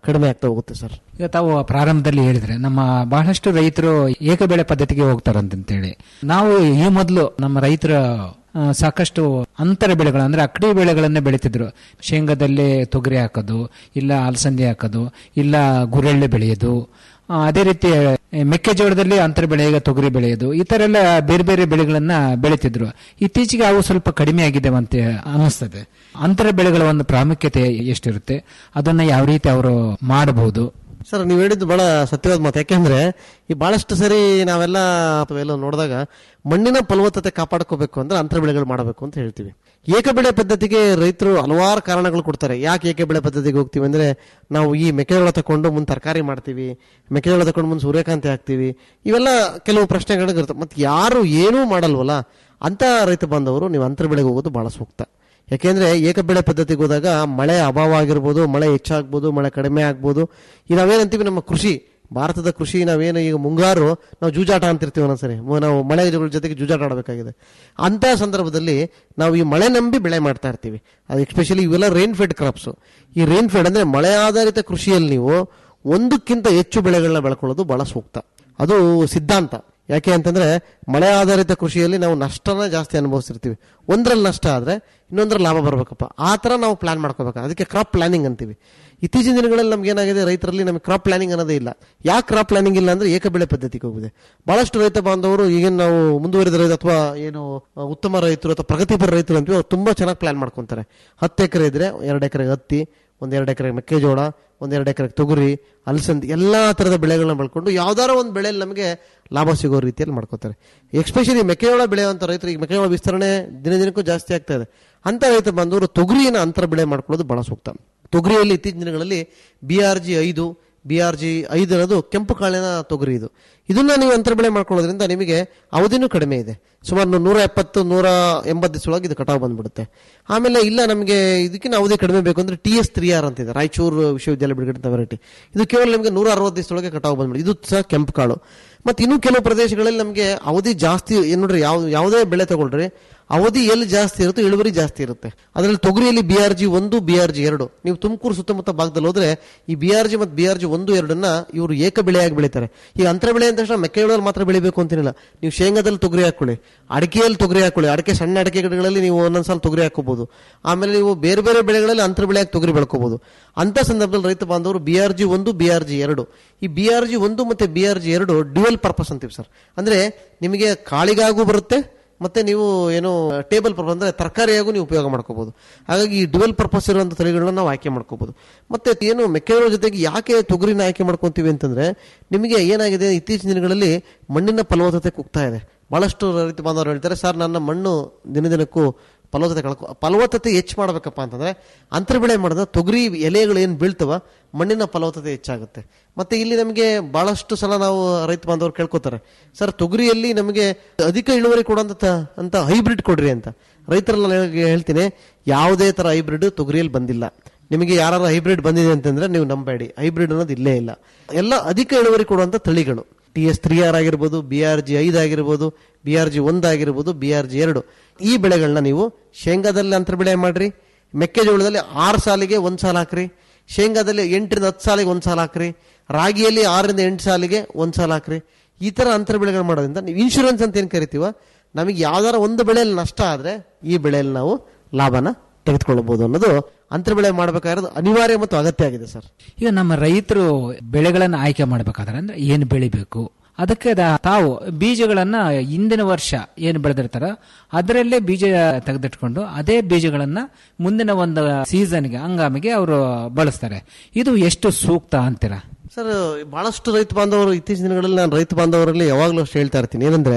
ಕಡಿಮೆ ಆಗ್ತಾ ಹೋಗುತ್ತೆ ಸರ್ ಈಗ ತಾವು ಪ್ರಾರಂಭದಲ್ಲಿ ಹೇಳಿದ್ರೆ ನಮ್ಮ ಬಹಳಷ್ಟು ರೈತರು ಏಕಬೆಳೆ ಪದ್ಧತಿಗೆ ಹೋಗ್ತಾರಂತೇಳಿ ನಾವು ಈ ಮೊದಲು ನಮ್ಮ ರೈತರ ಆ, ಸಾಕಷ್ಟು ಅಂತರ ಬೆಳೆಗಳು ಅಂದ್ರೆ ಅಕ್ಕಡಿ ಬೆಳೆಗಳನ್ನೇ ಬೆಳೀತಿದ್ರು ಶೇಂಗಾದಲ್ಲಿ ತೊಗರಿ ಹಾಕೋದು ಇಲ್ಲ ಅಲಸಂದಿ ಹಾಕೋದು ಇಲ್ಲ ಗುರೆಳ್ಳೆ ಬೆಳೆಯೋದು ಆ, ಅದೇ ರೀತಿ ಮೆಕ್ಕೆಜೋಳದಲ್ಲಿ ಅಂತರ ಬೆಳೆ ಈಗ ತೊಗರಿ ಬೆಳೆಯೋದು ಈ ತರ ಎಲ್ಲ ಬೇರೆ ಬೇರೆ ಬೆಳೆಗಳನ್ನ ಬೆಳೀತಿದ್ರು ಇತ್ತೀಚೆಗೆ ಅವು ಸ್ವಲ್ಪ ಕಡಿಮೆ ಆಗಿದೆ ಅಂತ ಅನಿಸ್ತದೆ ಅಂತರ ಬೆಳೆಗಳ ಒಂದು ಪ್ರಾಮುಖ್ಯತೆ ಎಷ್ಟಿರುತ್ತೆ ಅದನ್ನ ಯಾವ ರೀತಿ ಅವರು ಮಾಡಬಹುದು ಸರ್ ನೀವು ಹೇಳಿದ್ದು ಬಹಳ ಸತ್ಯವಾದ ಮಾತು ಯಾಕೆಂದ್ರೆ ಈ ಬಹಳಷ್ಟು ಸರಿ ನಾವೆಲ್ಲ ಅಥವಾ ಎಲ್ಲೋ ನೋಡಿದಾಗ ಮಣ್ಣಿನ ಫಲವತ್ತತೆ ಕಾಪಾಡ್ಕೋಬೇಕು ಅಂದ್ರೆ ಅಂತರ ಬೆಳೆಗಳು ಮಾಡಬೇಕು ಅಂತ ಹೇಳ್ತೀವಿ ಏಕಬೆಳೆ ಪದ್ಧತಿಗೆ ರೈತರು ಹಲವಾರು ಕಾರಣಗಳು ಕೊಡ್ತಾರೆ ಯಾಕೆ ಏಕಬೆಳೆ ಪದ್ಧತಿಗೆ ಹೋಗ್ತೀವಿ ಅಂದ್ರೆ ನಾವು ಈ ಮೆಕ್ಕೆಜೋಳ ತಕೊಂಡು ಮುಂದೆ ತರಕಾರಿ ಮಾಡ್ತೀವಿ ಮೆಕ್ಕೆಜೋಳ ತಕೊಂಡು ಮುಂದೆ ಸೂರ್ಯಕಾಂತಿ ಹಾಕ್ತೀವಿ ಇವೆಲ್ಲ ಕೆಲವು ಪ್ರಶ್ನೆಗಳು ಇರುತ್ತೆ ಮತ್ತೆ ಯಾರು ಏನೂ ಮಾಡಲ್ವಲ್ಲ ಅಂತ ರೈತ ಬಾಂಧವರು ನೀವು ಅಂತರ ಬೆಳೆಗೆ ಹೋಗೋದು ಬಹಳ ಸೂಕ್ತ ಯಾಕೆಂದ್ರೆ ಏಕಬೆಳೆ ಪದ್ಧತಿಗೆ ಹೋದಾಗ ಮಳೆ ಅಭಾವ ಆಗಿರ್ಬೋದು ಮಳೆ ಹೆಚ್ಚಾಗ್ಬೋದು ಮಳೆ ಕಡಿಮೆ ಆಗ್ಬೋದು ಈ ನಾವೇನಂತೀವಿ ನಮ್ಮ ಕೃಷಿ ಭಾರತದ ಕೃಷಿ ನಾವೇನು ಈಗ ಮುಂಗಾರು ನಾವು ಜೂಜಾಟ ಅಂತಿರ್ತೀವಿ ಒಂದೊಂದ್ಸರಿ ಮು- ನಾವು ಮಳೆ ಜೊತೆಗೆ ಜೂಜಾಟ ಆಡಬೇಕಾಗಿದೆ ಅಂತ ಸಂದರ್ಭದಲ್ಲಿ ನಾವು ಈ ಮಳೆ ನಂಬಿ ಬೆಳೆ ಮಾಡ್ತಾ ಇರ್ತೀವಿ ಅದು ಎಸ್ಪೆಷಲಿ ಇವೆಲ್ಲ ರೈನ್ ಫೆಡ್ ಕ್ರಾಪ್ಸ್ ಈ ರೈನ್ ಫೆಡ್ ಅಂದ್ರೆ ಮಳೆ ಆಧಾರಿತ ಕೃಷಿಯಲ್ಲಿ ನೀವು ಒಂದಕ್ಕಿಂತ ಹೆಚ್ಚು ಬೆಳೆಗಳನ್ನ ಬೆಳ್ಕೊಳ್ಳೋದು ಬಹಳ ಸೂಕ್ತ ಅದು ಸಿದ್ಧಾಂತ ಯಾಕೆ ಅಂತಂದ್ರೆ ಮಳೆ ಆಧಾರಿತ ಕೃಷಿಯಲ್ಲಿ ನಾವು ನಷ್ಟನ ಜಾಸ್ತಿ ಅನುಭವಿಸಿರ್ತೀವಿ ಒಂದ್ರಲ್ಲಿ ನಷ್ಟ ಆದ್ರೆ ಇನ್ನೊಂದ್ರಲ್ಲಿ ಲಾಭ ಬರ್ಬೇಕಪ್ಪ ಆ ತರ ನಾವು ಪ್ಲಾನ್ ಮಾಡ್ಕೋಬೇಕು ಅದಕ್ಕೆ ಕ್ರಾಪ್ ಪ್ಲಾನಿಂಗ್ ಅಂತೀವಿ ಇತ್ತೀಚಿನ ದಿನಗಳಲ್ಲಿ ನಮ್ಗೆ ಏನಾಗಿದೆ ರೈತರಲ್ಲಿ ನಮಗೆ ಕ್ರಾಪ್ ಪ್ಲಾನಿಂಗ್ ಅನ್ನೋದೇ ಇಲ್ಲ ಯಾಕೆ ಕ್ರಾಪ್ ಪ್ಲಾನಿಂಗ್ ಇಲ್ಲ ಅಂದ್ರೆ ಏಕಬೆಳೆ ಪದ್ಧತಿಗೆ ಹೋಗಿದೆ ಬಹಳಷ್ಟು ರೈತ ಬಾಂಧವರು ಈಗೇನು ನಾವು ಮುಂದುವರಿದ ರೈತ ಅಥವಾ ಏನು ಆ, ಉತ್ತಮ ರೈತರು ಅಥವಾ ಪ್ರಗತಿಪರ ರೈತರು ಅಂತೀವಿ ಅವ್ರು ತುಂಬಾ ಚೆನ್ನಾಗಿ ಪ್ಲಾನ್ ಮಾಡ್ಕೊಂತಾರೆ ಹತ್ತು ಎಕರೆ ಇದ್ರೆ ಎರಡು ಎಕರೆಗೆ ಹತ್ತಿ ಒಂದೆರಡು ಎಕರೆ ಮೆಕ್ಕೆಜೋಳ ಒಂದೆರಡು ಎಕರೆ ತೊಗರಿ ಅಲಸಂದಿ ಎಲ್ಲಾ ತರದ ಬೆಳೆಗಳನ್ನ ಬೆಳ್ಕೊಂಡು ಯಾವ್ದಾರ ಒಂದು ಬೆಳೆಯಲ್ಲಿ ನಮಗೆ ಲಾಭ ಸಿಗೋ ರೀತಿಯಲ್ಲಿ ಮಾಡ್ಕೋತಾರೆ ಎಸ್ಪೆಷಲಿ ಮೆಕ್ಕೆಜೋಳ ಬೆಳೆಯುವಂತ ರೈತರು ಈಗ ಮೆಕ್ಕೆಜೋಳ ವಿಸ್ತರಣೆ ದಿನ ದಿನಕ್ಕೂ ಜಾಸ್ತಿ ಆಗ್ತಾ ಇದೆ ಅಂತ ರೈತ ಬಂದವರು ತೊಗರಿನ ಅಂತರ ಬೆಳೆ ಮಾಡ್ಕೊಳ್ಳೋದು ಬಹಳ ಸೂಕ್ತ ತೊಗರಿಯಲ್ಲಿ ಇತ್ತೀಚಿನ ದಿನಗಳಲ್ಲಿ ಬಿ ಆರ್ ಜಿ ಐದು ಬಿ ಆರ್ ಜಿ ಐದು ಅನ್ನೋದು ಕೆಂಪು ಕಾಳಿನ ತೊಗರಿ ಇದು ಇದನ್ನ ನೀವು ಅಂತರ ಬೆಳೆ ಮಾಡ್ಕೊಳ್ಳೋದ್ರಿಂದ ನಿಮಗೆ ಅವಧಿನೂ ಕಡಿಮೆ ಇದೆ ಸುಮಾರು ನೂರ ಎಪ್ಪತ್ತು ನೂರ ಎಂಬತ್ತು ದಿವಸದೊಳಗೆ ಇದು ಕಟಾವು ಬಂದ್ಬಿಡುತ್ತೆ ಆಮೇಲೆ ಇಲ್ಲ ನಮಗೆ ಇದಕ್ಕಿಂತ ಅವಧಿ ಕಡಿಮೆ ಬೇಕು ಅಂದ್ರೆ ಟಿ ಎಸ್ ತ್ರೀ ಆರ್ ಅಂತಿದೆ ರಾಯಚೂರು ವಿಶ್ವವಿದ್ಯಾಲಯ ಬಿಡುಗಡೆ ವೆರೈಟಿ ಇದು ಕೇವಲ ನಿಮಗೆ ನೂರ ಅರವತ್ತು ದಿವಸದೊಳಗೆ ಕಟಾವು ಬಂದ್ಬಿಡುತ್ತೆ ಇದು ಸಹ ಕೆಂಪು ಕಾಳು ಮತ್ತೆ ಇನ್ನೂ ಕೆಲವು ಪ್ರದೇಶಗಳಲ್ಲಿ ನಮಗೆ ಅವಧಿ ಜಾಸ್ತಿ ಏನ್ ನೋಡ್ರಿ ಯಾವ ಯಾವುದೇ ಬೆಳೆ ತಗೊಳ್ರಿ ಅವಧಿ ಎಲ್ಲಿ ಜಾಸ್ತಿ ಇರುತ್ತೆ ಇಳುವರಿ ಜಾಸ್ತಿ ಇರುತ್ತೆ ಅದರಲ್ಲಿ ತೊಗರಿಯಲ್ಲಿ ಬಿ ಆರ್ ಜಿ ಒಂದು ಬಿ ಆರ್ ಜಿ ಎರಡು ನೀವು ತುಮಕೂರು ಸುತ್ತಮುತ್ತ ಭಾಗದಲ್ಲಿ ಹೋದ್ರೆ ಈ ಬಿ ಆರ್ ಜಿ ಮತ್ತು ಬಿ ಆರ್ ಜಿ ಒಂದು ಎರಡನ್ನ ಇವರು ಏಕ ಬೆಳೆಯಾಗಿ ಬೆಳೀತಾರೆ ಈಗ ಅಂತರ ಬೆಳೆ ಅಂದ ತಕ್ಷಣ ಮೆಕ್ಕೆಜೋಳದಲ್ಲಿ ಮಾತ್ರ ಬೆಳಿಬೇಕು ಅಂತಿರಲಿಲ್ಲ ನೀವು ಶೇಂಗಾದಲ್ಲಿ ತೊಗರಿ ಹಾಕೊಳ್ಳಿ ಅಡಿಕೆಯಲ್ಲಿ ತೊಗರಿ ಹಾಕೊಳ್ಳಿ ಅಡಿಕೆ ಸಣ್ಣ ಅಡಿಕೆ ಗಿಡಗಳಲ್ಲಿ ನೀವು ಒಂದೊಂದ್ಸಲ ತೊಗರಿ ಹಾಕೋಬಹುದು ಆಮೇಲೆ ನೀವು ಬೇರೆ ಬೇರೆ ಬೆಳೆಗಳಲ್ಲಿ ಅಂತರ ಬೆಳೆಯಾಗಿ ತೊಗರಿ ಬೆಳ್ಕೋಬಹುದು ಅಂತ ಸಂದರ್ಭದಲ್ಲಿ ರೈತ ಬಾಂಧವರು ಬಿ ಆರ್ ಜಿ ಒಂದು ಬಿ ಆರ್ ಜಿ ಎರಡು ಈ ಬಿ ಆರ್ ಜಿ ಒಂದು ಮತ್ತೆ ಬಿ ಆರ್ ಜಿ ಎರಡು ಡ್ಯುವೆಲ್ ಪರ್ಪಸ್ ಅಂತೀವಿ ಸರ್ ಅಂದ್ರೆ ನಿಮಗೆ ಕಾಳಿಗಾಗೂ ಬರುತ್ತೆ ಮತ್ತೆ ನೀವು ಏನು ಟೇಬಲ್ ಪರ್ಪಸ್ ಅಂದ್ರೆ ತರಕಾರಿಯಾಗೂ ನೀವು ಉಪಯೋಗ ಮಾಡ್ಕೋಬಹುದು ಹಾಗಾಗಿ ಈ ಡುವೆಲ್ ಪರ್ಪಸ್ ಇರುವಂತ ತಳಿಗಳನ್ನ ನಾವು ಆಯ್ಕೆ ಮಾಡ್ಕೋಬಹುದು ಮತ್ತೆ ಏನು ಮೆಕ್ಕೆಜೋಳ ಜೊತೆಗೆ ಯಾಕೆ ತೊಗರಿನ ಆಯ್ಕೆ ಮಾಡ್ಕೊಂತೀವಿ ಅಂತಂದ್ರೆ ನಿಮಗೆ ಏನಾಗಿದೆ ಇತ್ತೀಚಿನ ದಿನಗಳಲ್ಲಿ ಮಣ್ಣಿನ ಫಲವತ್ತತೆ ಕುಗ್ತಾ ಇದೆ ಬಹಳಷ್ಟು ರೈತ ಬಾಂಧವರು ಹೇಳ್ತಾರೆ ಸರ್ ನನ್ನ ಮಣ್ಣು ದಿನ ದಿನಕ್ಕೂ ಫಲವತ್ತತೆ ಕಳ್ಕೊ ಫಲವತ್ತತೆ ಹೆಚ್ಚು ಮಾಡ್ಬೇಕಪ್ಪ ಅಂತಂದ್ರೆ ಅಂತರ ಬೆಳೆ ಮಾಡಿದ್ರೆ ತೊಗರಿ ಎಲೆಗಳು ಏನು ಬೀಳ್ತವ ಮಣ್ಣಿನ ಫಲವತ್ತತೆ ಹೆಚ್ಚಾಗುತ್ತೆ ಮತ್ತೆ ಇಲ್ಲಿ ನಮಗೆ ಬಹಳಷ್ಟು ಸಲ ನಾವು ರೈತ ಬಾಂಧವರು ಕೇಳ್ಕೊತಾರೆ ಸರ್ ತೊಗರಿಯಲ್ಲಿ ನಮಗೆ ಅಧಿಕ ಇಳುವರಿ ಕೊಡುವಂತ ಅಂತ ಹೈಬ್ರಿಡ್ ಕೊಡ್ರಿ ಅಂತ ರೈತರಲ್ಲಿ ನಾನು ಹೇಳ್- ಹೇಳ್ತೀನಿ ಯಾವುದೇ ತರ ಹೈಬ್ರಿಡ್ ತೊಗರಿಯಲ್ಲಿ ಬಂದಿಲ್ಲ ನಿಮಗೆ ಯಾರು ಹೈಬ್ರಿಡ್ ಬಂದಿದೆ ಅಂತಂದ್ರೆ ನೀವು ನಂಬೇಡಿ ಹೈಬ್ರಿಡ್ ಅನ್ನೋದು ಇಲ್ಲೇ ಇಲ್ಲ ಎಲ್ಲ ಅಧಿಕ ಇಳುವರಿ ಕೊಡುವಂತ ತಳಿಗಳು ಟಿ ಎಸ್ ತ್ರೀ ಆರ್ ಆಗಿರ್ಬೋದು ಬಿ ಆರ್ ಜಿ ಐದು ಆಗಿರ್ಬೋದು ಬಿ ಆರ್ ಜಿ ಒಂದು ಆಗಿರ್ಬೋದು ಬಿ ಆರ್ ಜಿ ಎರಡು ಈ ಬೆಳೆಗಳನ್ನ ನೀವು ಶೇಂಗಾದಲ್ಲಿ ಅಂತರ ಬೆಳೆ ಮಾಡ್ರಿ ಮೆಕ್ಕೆಜೋಳದಲ್ಲಿ ಆರು ಸಾಲಿಗೆ ಒಂದು ಸಾಲ ಹಾಕ್ರಿ ಶೇಂಗಾದಲ್ಲಿ ಎಂಟರಿಂದ ಹತ್ತು ಸಾಲಿಗೆ ಒಂದು ಸಾಲ ಹಾಕ್ರಿ ರಾಗಿಯಲ್ಲಿ ಆರರಿಂದ ಎಂಟು ಸಾಲಿಗೆ ಒಂದು ಸಾಲ ಹಾಕ್ರಿ ಈ ತರ ಅಂತರ ಬೆಳೆಗಳು ಮಾಡೋದ್ರಿಂದ ನೀವು ಇನ್ಶೂರೆನ್ಸ್ ಅಂತ ಏನು ಕರಿತೀವ ನಮಗೆ ಯಾವ್ದಾರ ಒಂದು ಬೆಳೆಯಲ್ಲಿ ನಷ್ಟ ಆದ್ರೆ ಈ ಬೆಳೆಯಲ್ಲಿ ನಾವು ಲಾಭನ ತೆಗೆದುಕೊಳ್ಳಬಹುದು ಅನ್ನೋದು ಅಂತರ ಬೆಳೆ ಮಾಡಬೇಕಾಗಿರೋದು ಅನಿವಾರ್ಯ ಮತ್ತು ಅಗತ್ಯ ಆಗಿದೆ ಸರ್ ಈಗ ನಮ್ಮ ರೈತರು ಬೆಳೆಗಳನ್ನ ಆಯ್ಕೆ ಮಾಡಬೇಕಾದ್ರೆ ಅಂದ್ರೆ ಏನು ಬೆಳಿಬೇಕು ಅದಕ್ಕೆ ದ- ತಾವು ಬೀಜಗಳನ್ನ ಹಿಂದಿನ ವರ್ಷ ಏನು ಬೆಳೆದಿರ್ತಾರ ಅದರಲ್ಲೇ ಬೀಜ ತೆಗೆದಿಟ್ಕೊಂಡು ಅದೇ ಬೀಜಗಳನ್ನ ಮುಂದಿನ ಒಂದು ಸೀಸನ್ಗೆ ಹಂಗಾಮಿಗೆ ಅವರು ಬಳಸ್ತಾರೆ ಇದು ಎಷ್ಟು ಸೂಕ್ತ ಅಂತೀರಾ ಸರ್ ಬಹಳಷ್ಟು ರೈತ ಬಾಂಧವರು ಇತ್ತೀಚಿನ ದಿನಗಳಲ್ಲಿ ನಾನು ರೈತ ಬಾಂಧವರಲ್ಲಿ ಯಾವಾಗಲೂ ಅಷ್ಟು ಹೇಳ್ತಾ ಇರ್ತೀನಿ ಏನಂದ್ರೆ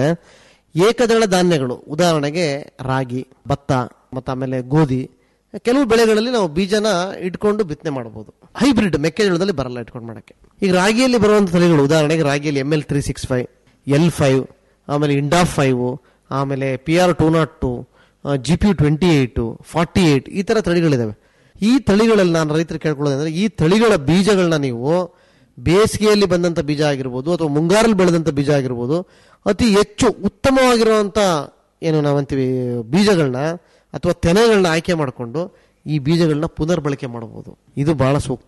ಏಕದಳ ಧಾನ್ಯಗಳು ಉದಾಹರಣೆಗೆ ರಾಗಿ ಭತ್ತ ಮತ್ತು ಆಮೇಲೆ ಗೋಧಿ ಕೆಲವು ಬೆಳೆಗಳಲ್ಲಿ ನಾವು ಬೀಜನ ಇಟ್ಕೊಂಡು ಬಿತ್ತನೆ ಮಾಡಬಹುದು ಹೈಬ್ರಿಡ್ ಮೆಕ್ಕೆಜೋಳದಲ್ಲಿ ಬರಲ್ಲ ಇಟ್ಕೊಂಡು ಮಾಡಕ್ಕೆ ಈಗ ರಾಗಿಯಲ್ಲಿ ಬರುವಂತ ತಳಿಗಳು ಉದಾಹರಣೆಗೆ ರಾಗಿಯಲ್ಲಿ M L three six five L five ಆಮೇಲೆ ಇಂಡಾ ಫೈವ್ ಆಮೇಲೆ P R two nought two G P twenty eight forty eight ಈ ಥರ ತಳಿಗಳಿದಾವೆ ಈ ತಳಿಗಳಲ್ಲಿ ನಾನು ರೈತರು ಕೇಳ್ಕೊಳ್ಳೋದಂದ್ರೆ ಈ ತಳಿಗಳ ಬೀಜಗಳನ್ನ ನೀವು ಬೇಸಿಗೆಯಲ್ಲಿ ಬಂದಂತ ಬೀಜ ಆಗಿರ್ಬೋದು ಅಥವಾ ಮುಂಗಾರಲ್ಲಿ ಬೆಳೆದಂತ ಬೀಜ ಆಗಿರ್ಬೋದು ಅತಿ ಹೆಚ್ಚು ಉತ್ತಮವಾಗಿರುವಂತ ಏನು ನಾವಂತೀವಿ ಬೀಜಗಳನ್ನ ಅಥವಾ ತೆನೆಗಳನ್ನ ಆಯ್ಕೆ ಮಾಡಿಕೊಂಡು ಈ ಬೀಜಗಳನ್ನ ಪುನರ್ ಬಳಕೆ ಮಾಡಬಹುದು ಇದು ಬಹಳ ಸೂಕ್ತ